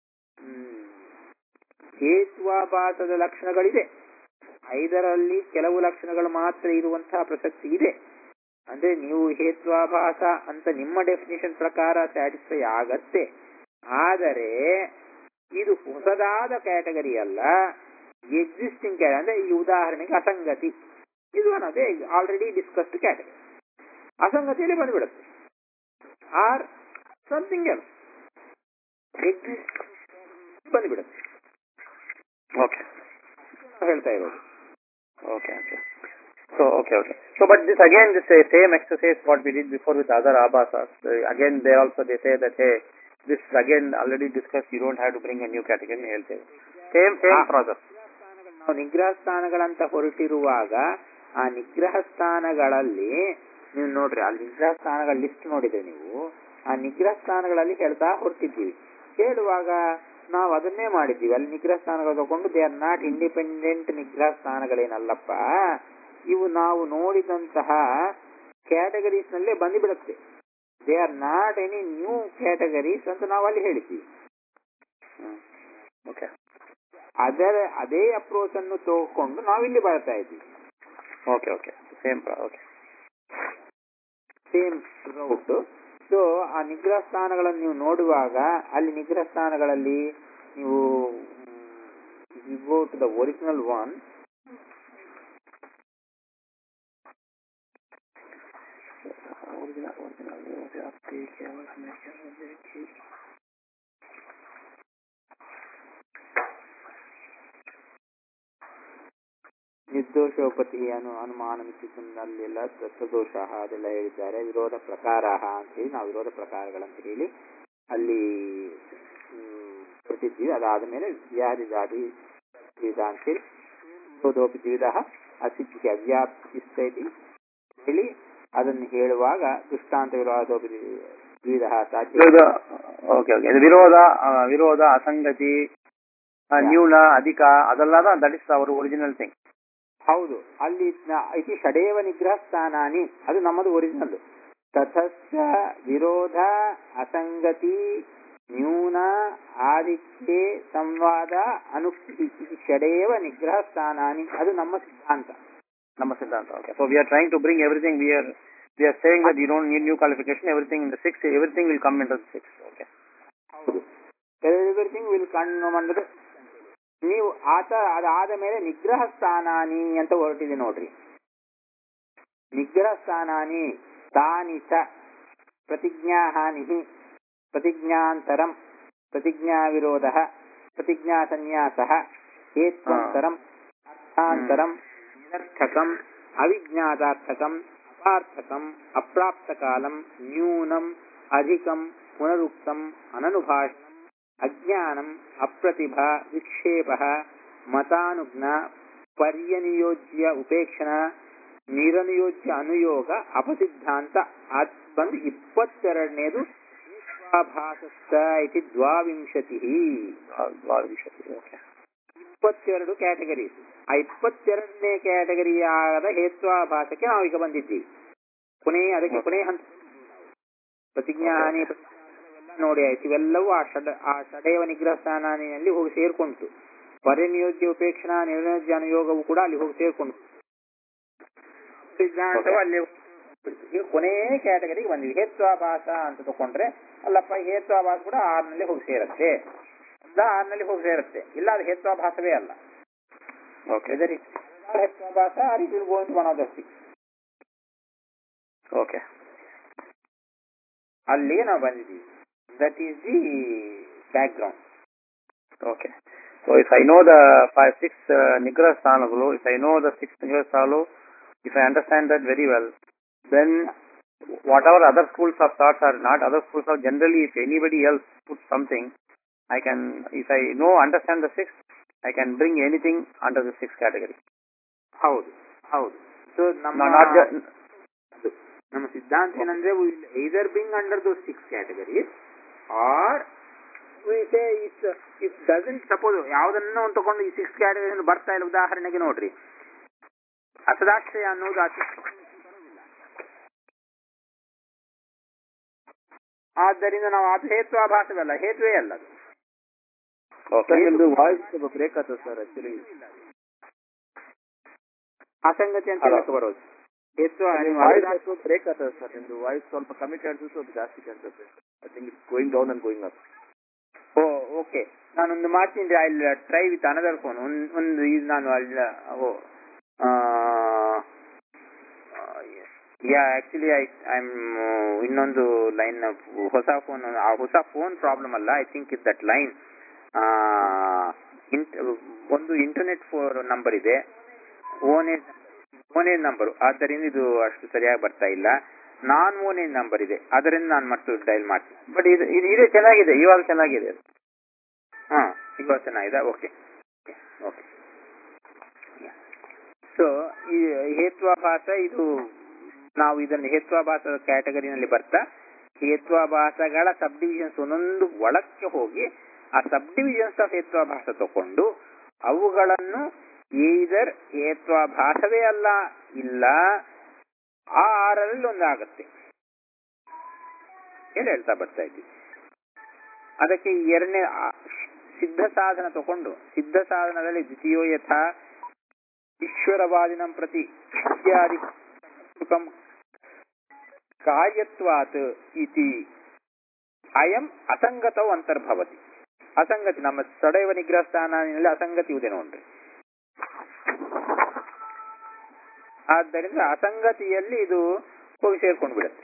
ಹೇತ್ವಾಭಾಸದ ಲಕ್ಷಣಗಳಿದೆ ಐದರಲ್ಲಿ ಕೆಲವು ಲಕ್ಷಣಗಳು ಮಾತ್ರ ಇರುವಂತಹ ಪ್ರಸಕ್ತಿ ಇದೆ ಅಂದ್ರೆ ನೀವು ಹೇತ್ವಾಭಾಸ ಅಂತ ನಿಮ್ಮ ಡೆಫಿನೇಷನ್ ಪ್ರಕಾರ ಸ್ಯಾಟಿಸ್ಫೈ ಆಗತ್ತೆ ಆದರೆ ಇದು ಹೊಸದಾದ ಕ್ಯಾಟಗರಿ ಅಲ್ಲ ಎಕ್ಸಿಸ್ಟಿಂಗ್ ಕ್ಯಾಟಗರಿ ಅಂದ್ರೆ ಈ ಉದಾಹರಣೆಗೆ ಅಸಂಗತಿ ಇದು ಅನ್ನೋದೇ ಆಲ್ರೆಡಿ ಡಿಸ್ಕಸ್ಡ್ ಕ್ಯಾಟಗರಿ ಅಸಂಗತಿಯಲ್ಲಿ ಬಂದ್ಬಿಡುತ್ತೆ ಆರ್ ಸಮಥಿಂಗ್ ಎಲ್ಸ್ ಎಕ್ಸಿಸ್ಟ್ ಬಂದ್ಬಿಡುತ್ತೆ Okay. ಹೇಳ್ತಾ ಇರೋದು Okay, okay. So, okay, okay. So, but this again, this uh, same exercise what we did before with other abhasas. Uh, again, they also they say that hey, this again already discussed. You don't have to bring a new category. ಹೇಳ್ತೇವೆ. Same same Ah. process. ನಾವು ನಿಗ್ರಹ ಸ್ಥಾನಗಳಂತ ಹೊರಟಿರುವಾಗ ಆ ನಿಗ್ರಹ ಸ್ಥಾನಗಳಲ್ಲಿ ನೀವು ನೋಡ್ರಿ ಅಲ್ಲಿ ನಿಗ್ರಹ ಸ್ಥಾನಗಳ ಲಿಸ್ಟ್ ನೋಡಿದ್ರೆ ನೀವು ಆ ನಿಗ್ರಹ ಸ್ಥಾನಗಳಲ್ಲಿ ಹೇಳ್ತಾ ಹೊರಟಿದ್ದೀವಿ ಹೇಳುವಾಗ ನಾವು ಅದನ್ನೇ ಮಾಡಿದ್ದೀವಿ ಅಲ್ಲಿ ನಿಗ್ರಹ ಸ್ಥಾನಗಳು ತಗೊಂಡು ದೇ ಆರ್ ನಾಟ್ ಇಂಡಿಪೆಂಡೆಂಟ್ ನಿಗ್ರಹ ಸ್ಥಾನಗಳೇನಲ್ಲಪ್ಪ ಇವು ನಾವು ನೋಡಿದಂತಹ ಕ್ಯಾಟಗರೀಸ್ ನಲ್ಲೇ ಬಂದುಬಿಡುತ್ತೆ they are not any new categories ಅಂತ ನಾವು ಅಲ್ಲಿ ಹೇಳಿದ್ದೀವಿ Okay. ಅದರ ಅದೇ ಅಪ್ರೋಚ್ ಅನ್ನು ತಗೊಂಡು ನಾವಿಲ್ಲಿ ಬರ್ತಾ ಇದ್ದೀವಿ Okay, okay. Same pro- okay. Same route so ಆ ನಿಗ್ರಹ ಸ್ಥಾನಗಳನ್ನು ನೀವು ನೋಡುವಾಗ ಅಲ್ಲಿ ನಿಗ್ರಹ ಸ್ಥಾನಗಳಲ್ಲಿ ನೀವು go to the original one Original, original, ವ್ಯಾಪ್ತಿ ಕೇವಲ ನಿರ್ದೋಷೋಪತಿ ಅನು ಅನುಮಾನ ಮಿತಿನಲ್ಲೆಲ್ಲ ತತ್ವದೋಷ ಅದೆಲ್ಲ ಹೇಳಿದ್ದಾರೆ ವಿರೋಧ ಪ್ರಕಾರ ಅಂತ ಹೇಳಿ ನಾವು ವಿರೋಧ ಪ್ರಕಾರಗಳಂತ ಹೇಳಿ ಅಲ್ಲಿ ಹ್ಮ್, ಕೊಟ್ಟಿದ್ದೀವಿ ಅದಾದ ಮೇಲೆ ವ್ಯಾಧಿ ಜಾತಿ ದ್ವಿಧ ಅಂತೇಳಿ ವಿರೋಧೋಪಿ ದ್ವಿಧ ಅಸಿದ್ಧಿಗೆ ಅವ್ಯಾಪ್ತಿಸ್ತೈತಿ ಹೇಳಿ ಅದನ್ನು ಹೇಳುವಾಗ ದೃಷ್ಟಾಂತ ವಿರೋಧೋಪಿ ದ್ವಿಧ ಸಾಧ್ಯ ವಿರೋಧ ಓಕೆ ಓಕೆ ವಿರೋಧ ಆ, ವಿರೋಧ ಅಸಂಗತಿ ಆ, ನ್ಯೂನ ಅಧಿಕ ಅದೆಲ್ಲ that is our original thing ಹೌದು ಅಲ್ಲಿ ನ- ಇತಿ ಷಡೇವ ನಿಗ್ರಹ ಸ್ಥಾನಾನಿ ಅದು ನಮ್ಮದು ಒರಿಜಿನಲ್ ತಥಸ್ಥ ವಿರೋಧ ಅಸಂಗತಿ ನ್ಯೂನ ಆದಿತ್ಯೆ ಸಂವಾದ ಅನುಕ್ತಿ ಇತಿ ಷಡೇವ ನಿಗ್ರಹ ಸ್ಥಾನಾನಿ ಅದು ನಮ್ಮ ಸಿದ್ಧಾಂತ ನಮ್ಮ ಸಿದ್ಧಾಂತ okay so we are trying to bring everything we are we are saying that you don't need new qualification everything in the six everything will come in the six okay ಹೌದು ಎವ್ರಿಥಿಂಗ್ ವಿಲ್ ಕಣ್ಣು ಮಂಡದ ನೀವು ಆತ ಅದಾದ ಮೇಲೆ ನಿಗ್ರಹ ಸ್ಥಾನಾನಿ ಅಂತ ಹೊರಟಿದೆ ನೋಡ್ರಿ ನಿಗ್ರಹ ಸ್ಥಾನಾನಿ ತಾನಿ ಚ ಪ್ರತಿಜ್ಞಾಹಾನಿ ಪ್ರತಿಜ್ಞಾಂತರಂ ಪ್ರತಿಜ್ಞಾವಿರೋಧ ಪ್ರತಿಜ್ಞಾಸನ್ಯಾಸ ಹೇತ್ವಂತರಂ ಅರ್ಥಾಂತರಂ ನಿರರ್ಥಕಂ ಅವಿಜ್ಞಾತಾರ್ಥಕಂ ಅಪಾರ್ಥಕಂ ಅಪ್ರಾಪ್ತಕಾಲಂ ನ್ಯೂನಂ ಅಧಿಕಂ ಪುನರುಕ್ತಂ ಅನನುಭಾಷಣಂ ಅಜ್ಞಾನಂ ಅಪ್ರತಿಭಾ ವಿಕ್ಷೇಪ ಮತಾನುಜ್ಞ ಪರ್ಯನಿಯೋಜ್ಯ ಉಪೇಕ್ಷಣ ನಿರನಿಯೋಜ್ಯ ಅನುಯೋಗ ಅಪಸಿದ್ಧಾಂತ ಅದ್ ಬಂದು ಇಪ್ಪತ್ತೆರಡನೇದು ಏಕಾಭಾಸಸ್ಥ ಇತಿ ದ್ವಾವಿಂಶತಿ ದ್ವಾವಿಂಶತಿ ಓಕೆ ಇಪ್ಪತ್ತೆರಡು ಕ್ಯಾಟಗರೀಸ್ ಆ ಇಪ್ಪತ್ತೆರಡನೇ ಕ್ಯಾಟಗರಿಯಾದ ಹೇತ್ವಾಭಾಸಕ್ಕೆ ನಾವೀಗ ಬಂದಿದ್ದೀವಿ ಕೊನೆ ಅದಕ್ಕೆ ಕೊನೆ ಹಂತ ಪ್ರತಿಜ್ಞಾಹಾನಿ ಪ್ರತಿಜ್ಞಾನೆಲ್ಲ ನೋಡಿ ಆಯ್ತು ಇವೆಲ್ಲವೂ ಆ ಷಡ ಆ ಷಡೇವ ನಿಗ್ರಹ ಸ್ಥಾನಾನಿನಲ್ಲಿ ಹೋಗಿ ಸೇರ್ಕೊಂತು ಪರಿನಿಯೋಜ್ಯ ಉಪೇಕ್ಷಣಾ ನಿರ್ನಿಯೋಜ್ಯ ಅನುಯೋಗವು ಕೂಡ ಅಲ್ಲಿ ಹೋಗಿ ಸೇರ್ಕೊಂಡು ಸಿದ್ಧಾಂತವು ಅಲ್ಲಿ ಹೋಗ್ಬಿಡ್ತು. ಈಗ ಕೊನೆ ಕ್ಯಾಟಗರಿಗೆ ಬಂದಿವಿ ಹೇತ್ವಾಭಾಸ ಅಂತ ತಕೊಂಡ್ರೆ ಅಲ್ಲಪ್ಪ ಹೇತ್ವಾಭಾಸ ಕೂಡ ಆರ್ನಲ್ಲಿ ಹೋಗಿ ಸೇರುತ್ತೆ ಇಲ್ಲ ಆರ್ನಲ್ಲಿ ಹೋಗಿ ಸೇರುತ್ತೆ ಇಲ್ಲ ಅದು ಹೇತ್ವಾಭಾಸವೇ ಅಲ್ಲ ಓಕೆ ವೆದರ್ ಇಟ್ ಹೇತ್ವಾಭಾಸ or it will go in one of the six okay ಅಲ್ಲಿಗೆ ನಾವು ಬಂದಿದ್ದೀವಿ that is the background okay so if I know the five six ನಿಗ್ರಹ ಸ್ಥಾನಗಳು if I know the six ನಿಗ್ರಹ ಸ್ಥಾನಗಳು if I understand that very well, then whatever other schools of thoughts are not, other schools of generally, if anybody else puts something, I can, if I know, understand the sixth, I can bring anything under the sixth category. ಹೌದು ಹೌದು so ನಮ್ಮ No, not ju- ನಮ್ಮ ಸಿದ್ಧಾಂತ ಏನಂದ್ರೆ either being under those six categories are if if doesn't suppose ಯಾವ್ದನ್ನ ಒಂದು ತಗೊಂಡು ಈ ಸಿಕ್ಸ್ ಕ್ಯಾಟಗರಿ ಬರ್ತಾ ಇಲ್ಲ ಉದಾಹರಣೆಗೆ ನೋಡ್ರಿ ಅಸದಾಶ್ರಯ ಅನ್ನೋದು ಅತಿ ಆದ್ದರಿಂದ ನಾವು ಅದು ಹೇತ್ವಾಭಾಸವಲ್ಲ ಹೇತುವೇ ಅಲ್ಲ ಅದು okay. ನಿಮ್ದು ವಾಯ್ಸ್ ಸ್ವಲ್ಪ ಬ್ರೇಕ್ ಆಗ್ತದೆ ಸರ್ ಆಕ್ಚುಲಿ ಅಸಂಗತಿ ಅಂತ Hello. ಹೇಳಕ್ಕೆ ಬರೋದು ಹೇತ್ವ ನೀವು ವಾಯ್ಸ್ ಅಸದಾ- ಸ್ವಲ್ಪ ಬ್ರೇಕ್ ಆಗ್ತದೆ ಸರ್ ನಿಮ್ದು ವಾಯ್ಸ್ ಸ್ವಲ್ಪ ಕಮ್ಮಿ ಕಾಣಿಸುತ್ತೆ ಸ್ವಲ್ಪ ಜಾಸ್ತಿ ಕಾಣಿಸುತ್ತೆ I think it's going down and going up oh okay ನಾನೊಂದು ಮಾಡ್ತೀನಿ I try with another phone ಒಂದು ಇದು ನಾನು ಅಲ್ಲಿ oh yeah actually I I'm ಇನ್ನೊಂದು ಲೈನ್ ಹೊಸ ಫೋನ್ ಆ ಹೊಸ ಫೋನ್ ಪ್ರಾಬ್ಲಮ್ ಅಲ್ಲ I think is that line ಒಂದು ಇಂಟರ್ನೆಟ್ ಫೋರ್ ನಂಬರ್ ಇದೆ ಓನೇಜ್ ಓನೇಜ್ ನಂಬರ್ ಆದ್ದರಿಂದ ಇದು ಅಷ್ಟು ಸರಿಯಾಗಿ ಬರ್ತಾ ಇಲ್ಲ ನಾನ್ ಓನೇಜ್ ನಂಬರ್ ಇದೆ ಅದರಿಂದ ನಾನು ಮತ್ತೆ ಡೈಲ್ ಮಾಡ್ತೀನಿ But ಇದು ಇದು ಇದೆ ಚೆನ್ನಾಗಿದೆ ಇವಾಗ ಚೆನ್ನಾಗಿದೆ ಹಾ ಇವಾಗ ಚೆನ್ನಾಗಿದೆ ಓಕೆ ಓಕೆ ಸೊ ಈ ಹೇತ್ವಾಭಾಸ ಇದು ನಾವು ಇದನ್ನು ಹೇತ್ವಾಭಾಸದ ಕ್ಯಾಟಗರಿನಲ್ಲಿ ಬರ್ತಾ ಹೇತ್ವಾಭಾಸಗಳ ಸಬ್ ಡಿವಿಷನ್ಸ್ ಒಂದೊಂದು ಒಳಕ್ಕೆ ಹೋಗಿ ಆ ಸಬ್ ಡಿವಿಷನ್ಸ್ ಆಫ್ ಹೇತ್ವಾಭಾಸ ತಕೊಂಡು ಅವುಗಳನ್ನು ಈದರ್ ಹೇತ್ವಾಭಾಸವೇ ಅಲ್ಲ ಇಲ್ಲ ಆ ಆರಲ್ಲಿ ಒಂದಾಗತ್ತೆ ಏನು ಹೇಳ್ತಾ ಬರ್ತಾ ಇದ್ದೀವಿ ಅದಕ್ಕೆ ಈ ಎರಡನೇ ಆ- ಸಿದ್ಧ ಸಾಧನ ತಕೊಂಡು ಸಿದ್ಧ ಸಾಧನದಲ್ಲಿ ದ್ವಿತೀಯೋ ಯಥಾ ಈಶ್ವರವಾದಿನಂ ಪ್ರತಿ ಇತ್ಯಾದಿ ಸುಖಂ ಕಾರ್ಯತ್ವಾತ್ ಇತಿ ಅಯಂ ಅಸಂಗತವು ಅಂತರ್ಭವತಿ ಅಸಂಗತಿ ನಮ್ಮ ಸಡೈವ ನಿಗ್ರಹ ಸ್ಥಾನದಲ್ಲಿ ಅಸಂಗತಿ ಇದೆ ನೋಡ್ರಿ ಆದ್ದರಿಂದ ಅಸಂಗತಿಯಲ್ಲಿ ಇದು ಹೋಗಿ ಸೇರ್ಕೊಂಡು ಬಿಡುತ್ತೆ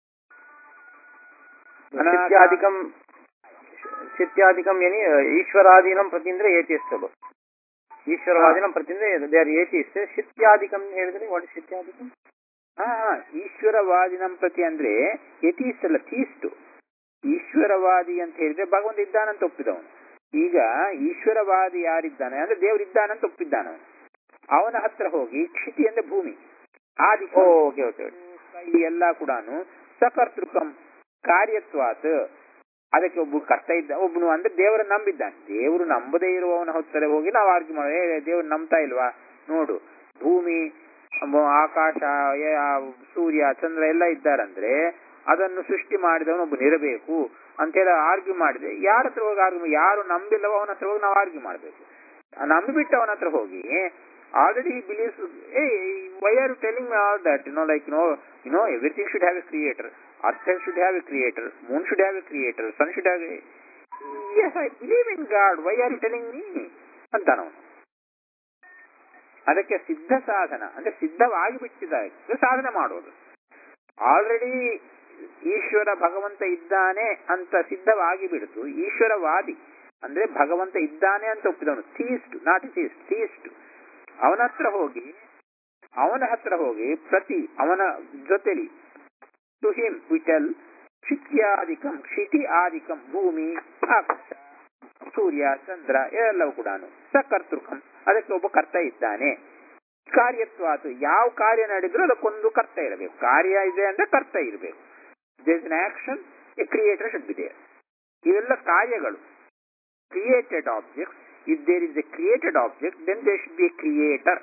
ಶಿತ್ಯಾಧಿಕಂ ಶಿತ್ಯಾಧಿಕಂ ಏನಿ ಈಶ್ವರಾಧೀನಂ ಪ್ರತಿ ಅಂದ್ರೆ ಏತಿಯಸ್ಟ್ ಅದು ಈಶ್ವರವಾದಿನಂ ಪ್ರತಿ ಅಂದ್ರೆ ದೇ ಆರ್ ಏತಿಯಸ್ಟ್ ಶಿತ್ಯಾಧಿಕಂ ಹೇಳಿದ್ರೆ ವಾಟ್ ಶಿತ್ಯಾಧಿಕಂ ಹಾ ಹಾ ಈಶ್ವರವಾದಿನಂ ಪ್ರತಿ ಅಂದ್ರೆ ಯತೀಸ್ಟ್ ಅಲ್ಲ ತೀಸ್ಟು ಈಶ್ವರವಾದಿ ಅಂತ ಹೇಳಿದ್ರೆ ಭಗವಂತ ಇದ್ದಾನಂತ ಒಪ್ಪಿದವನು ಈಗ ಈಶ್ವರವಾದಿ ಯಾರಿದ್ದಾನೆ ಅಂದ್ರೆ ದೇವರಿದ್ದಾನಂತ ಒಪ್ಪಿದ್ದಾನ ಅವನು ಅವನ ಹತ್ರ ಹೋಗಿ ಕ್ಷಿತಿ ಅಂದ್ರೆ ಭೂಮಿ ಆದಿ ಓಕೆ ಓಕೆ ಈ ಎಲ್ಲ ಕೂಡ ಸಕರ್ತೃಕಂ ಕಾರ್ಯತ್ವಾತ್ ಅದಕ್ಕೆ ಒಬ್ಬ ಕಷ್ಟ ಇದ್ದ ಒಬ್ಬನು ಅಂದ್ರೆ ದೇವರ ನಂಬಿದ್ದಾನೆ ದೇವರು ನಂಬದೇ ಇರುವವನ ಹತ್ತಿರ ಹೋಗಿ ನಾವು ಆರ್ಗ್ಯೂ ಮಾಡ ಏ ದೇವ್ರು ನಂಬ್ತಾ ಇಲ್ವಾ ನೋಡು ಭೂಮಿ ಮ- ಆಕಾಶ ಏ- ಆ ಸೂರ್ಯ ಚಂದ್ರ ಎಲ್ಲ ಇದ್ದಾರಂದ್ರೆ ಅದನ್ನು ಸೃಷ್ಟಿ ಮಾಡಿದವನು ಒಬ್ಬನು ಇರಬೇಕು ಅಂತ ಹೇಳಿ ಆರ್ಗ್ಯೂ ಮಾಡಿದೆ ಯಾರ ಹತ್ರ ಹೋಗಿ ಆರ್ಗ್ಯೂ ಯಾರು ನಂಬಿಲ್ಲವೋ ಅವನ ಹತ್ರ ಹೋಗಿ ನಾವು ಆರ್ಗ್ಯೂ ಮಾಡಬೇಕು ನಂಬಿಬಿಟ್ಟು ಅವನ ಹತ್ರ ಹೋಗಿ ಆಲ್ರೆಡಿ ಬಿಲೀವ್ಸ್ ಏ why are you telling all that you know like you know you know everything should have a creator earth should have a creator moon should have a creator sun should have a as I believe in God why are you telling me ಅಂತಾನವನು ಅದಕ್ಕೆ ಸಿದ್ಧ ಸಾಧನ ಅಂದ್ರೆ ಸಿದ್ಧವಾಗಿ ಬಿಟ್ಟಿದ್ದಾರೆ ಸಾಧನೆ ಮಾಡೋದು already Ishwara ಭಗವಂತ ಇದ್ದಾನೆ ಅಂತ ಸಿದ್ಧವಾಗಿ ಬಿಡ್ತು ಈಶ್ವರವಾದಿ ಅಂದ್ರೆ ಭಗವಂತ ಇದ್ದಾನೆ ಅಂತ ಒಪ್ಪಿದವನು ಥೀಸ್ಟ್ ನಾಟ್ ಥೀಸ್ಟ್ ಥೀಸ್ಟ್ ಅವನ ಹತ್ರ ಹೋಗಿ ಅವನ ಹತ್ರ ಹೋಗಿ ಪ್ರತಿ ಅವನ ಜೊತೆಲಿ ಟು ಹಿಮ್ ವಿಟಲ್ ಕ್ಷಿತ್ಯಾದಿಕಂ ಕ್ಷಿತಿ ಆದಿಕಂ ಭೂಮಿ ಆಕಾಶ ಸೂರ್ಯ ಚಂದ್ರ ಎಲ್ಲವೂ ಕೂಡ ಸಕರ್ತೃಕಂ ಅದಕ್ಕೆ ಒಬ್ಬ ಕರ್ತ ಇದ್ದಾನೆ ಕಾರ್ಯತ್ವಾತು ಯಾವ ಕಾರ್ಯ ನಡೆದ್ರು ಅದಕ್ಕೊಂದು ಕರ್ತ ಇರಬೇಕು ಕಾರ್ಯ ಇದೆ ಅಂದ್ರೆ ಕರ್ತ ಇರಬೇಕು does an action a creator should be there ಇವೆಲ್ಲ ಕಾರ್ಯಗಳು created object if there is a created object then they should be a creator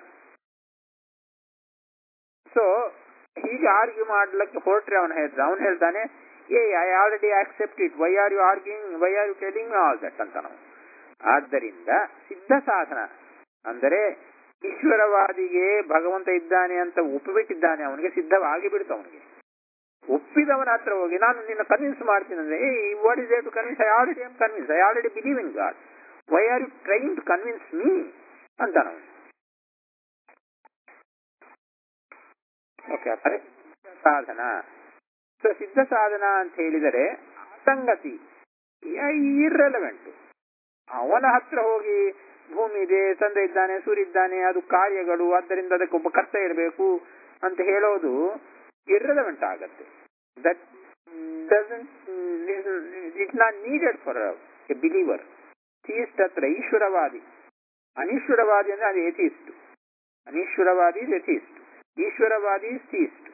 so ಹೀಗೆ ಆರ್ಗ್ಯೂ ಮಾಡ್ಲಿಕ್ಕೆ ಹೊರಟ್ರೆ ಅವನು ಹೇಳ್ದ ಅವನು ಹೇಳ್ತಾನೆ ಏ I already accept it why are you arguing why are you telling all that ಅಂತ ನಾವು ಆದ್ದರಿಂದ ಸಿದ್ಧ ಸಾಧನ ಅಂದರೆ ಈಶ್ವರವಾದಿಗೆ ಭಗವಂತ ಇದ್ದಾನೆ ಅಂತ ಒಪ್ಪಿಬಿಟ್ಟಿದ್ದಾನೆ ಅವನಿಗೆ ಸಿದ್ಧವಾಗಿ ಬಿಡ್ತು ಅವನಿಗೆ ಒಪ್ಪಿದವನ ಹತ್ರ ಹೋಗಿ ನಾನು ನಿನ್ನ ಕನ್ವಿನ್ಸ್ ಮಾಡ್ತೀನಿ ಅಂದ್ರೆ ಏ what is to convince I already am convince I already believe in God why are you trying to convince me ಅಂತ ನಾವು ಓಕೆ ಅದೇ ಸಾಧನ ಸೊ ಸಿದ್ಧ ಸಾಧನ ಅಂತ ಹೇಳಿದರೆ ಸಂಗತಿ ಇರ್ರೆಲವೆಂಟ್ ಅವನ ಹತ್ರ ಹೋಗಿ ಭೂಮಿ ಇದೆ ಚಂದ್ರ ಇದ್ದಾನೆ ಸೂರ್ಯ ಇದ್ದಾನೆ ಅದು ಕಾರ್ಯಗಳು ಆದ್ದರಿಂದ ಅದಕ್ಕೆ ಒಬ್ಬ ಕರ್ತ ಇರಬೇಕು ಅಂತ ಹೇಳೋದು ಇರ್ರೆಲವೆಂಟ್ ಆಗತ್ತೆ that it not needed for a believer theist ಹತ್ರ ಈಶ್ವರವಾದಿ ಅನೀಶ್ವರವಾದಿ ಅಂದ್ರೆ ಅದು ಎಥೀಸ್ಟ್ ಅನೀಶ್ವರವಾದಿ ಎಥೀಸ್ಟ್ ಈಶ್ವರವಾದಿ ಥೀಸ್ಟ್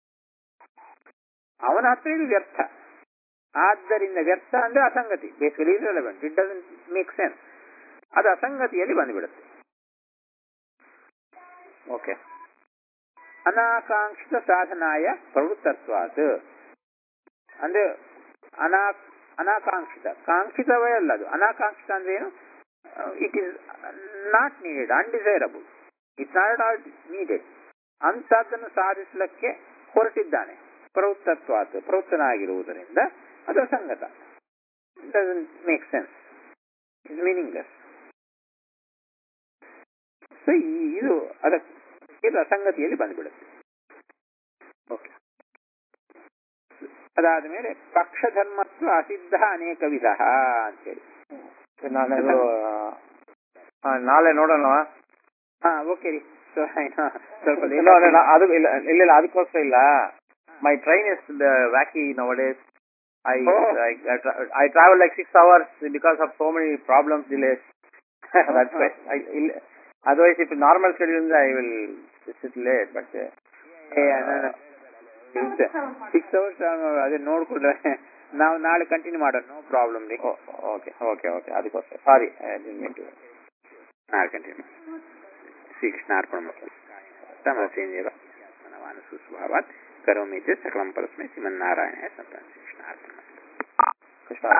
ಅವನ ಹತ್ರ ಇದು ವ್ಯರ್ಥ ಆದ್ದರಿಂದ ವ್ಯರ್ಥ ಅಂದ್ರೆ ಅಸಂಗತಿ basically irrelevant it doesn't make sense ಅದು ಅಸಂಗತಿಯಲ್ಲಿ ಬಂದ್ಬಿಡುತ್ತೆ ಓಕೆ ಅನಾಕಾಂಕ್ಷಿತ ಸಾಧನಾಯ ಪ್ರವೃತ್ತತ್ವಾತ್ ಅಂದ್ರೆ ಅನಾ ಅನಾಕಾಂಕ್ಷಿತ ಕಾಂಕ್ಷಿತವೇ ಅಲ್ಲ ಅದು ಅನಾಕಾಂಕ್ಷಿತ ಅಂದ್ರೆ ಏನು it is not needed undesirable it's not all needed ಅಂತದ್ದನ್ನು ಸಾಧಿಸಲಿಕ್ಕೆ ಹೊರಟಿದ್ದಾನೆ ಪ್ರವೃತ್ತತ್ವಾತ್ ಪ್ರವೃತ್ತನಾಗಿರುವುದರಿಂದ ಅದು ಅಸಂಗತ doesn't make sense is meaningless so ಇದು ಅದಕ್ಕೆ ಇದು ಅಸಂಗತಿಯಲ್ಲಿ ಬಂದ್ಬಿಡುತ್ತೆ ಓಕೆ ಅದಾದ ಮೇಲೆ ಪಕ್ಷಧರ್ಮತ್ವ ಅಸಿದ್ಧ ಅನೇಕ ವಿಧ ಅಂತೇಳಿ ನಾನದು ಆ, ನಾಳೆ ನೋಡೋಣ ಹಾ ಓಕೆ ರೀ ಸೊ ಸ್ವಲ್ಪ late ಇಲ್ಲ, ಇಲ್ಲ, ಆಗ್ತಿದೆ. ಅದು ಇಲ್ಲ ಇಲ್ಲ ಇಲ್ಲ ಅದಕ್ಕೋಸ್ಕರ ಇಲ್ಲ ಮೈ train is wacky nowadays I Oh. I travel like six hours because of so many problems delays that's why otherwise if normal schedule ಅಂದ್ರೆ I will sit late but six hours ಅದೇ ನೋಡ್ಕೊಂಡ್ರೆ ನಾವು ನಾಳೆ continue ಮಾಡೋಣ no problem ರೀ okay okay okay ಅದಕ್ಕೋಸ್ಕರ sorry ನಾಳೆ continue ಶ್ರೀಕೃಷ್ಣಾರ್ಪಣ ತಮಸೇಂದೇವ ಮನವಾನ ಸುಸ್ವಭಾವಾತ್ ಕರೋಮಿ ಚ ಸಕಲಂ ಪರಸ್ಮೈ ಶ್ರೀಮನ್ನಾರಾಯಣ ಸಂತಾನ ಶ್ರೀಕೃಷ್ಣಾರ್ಪಣ ಕೃಷ್ಣ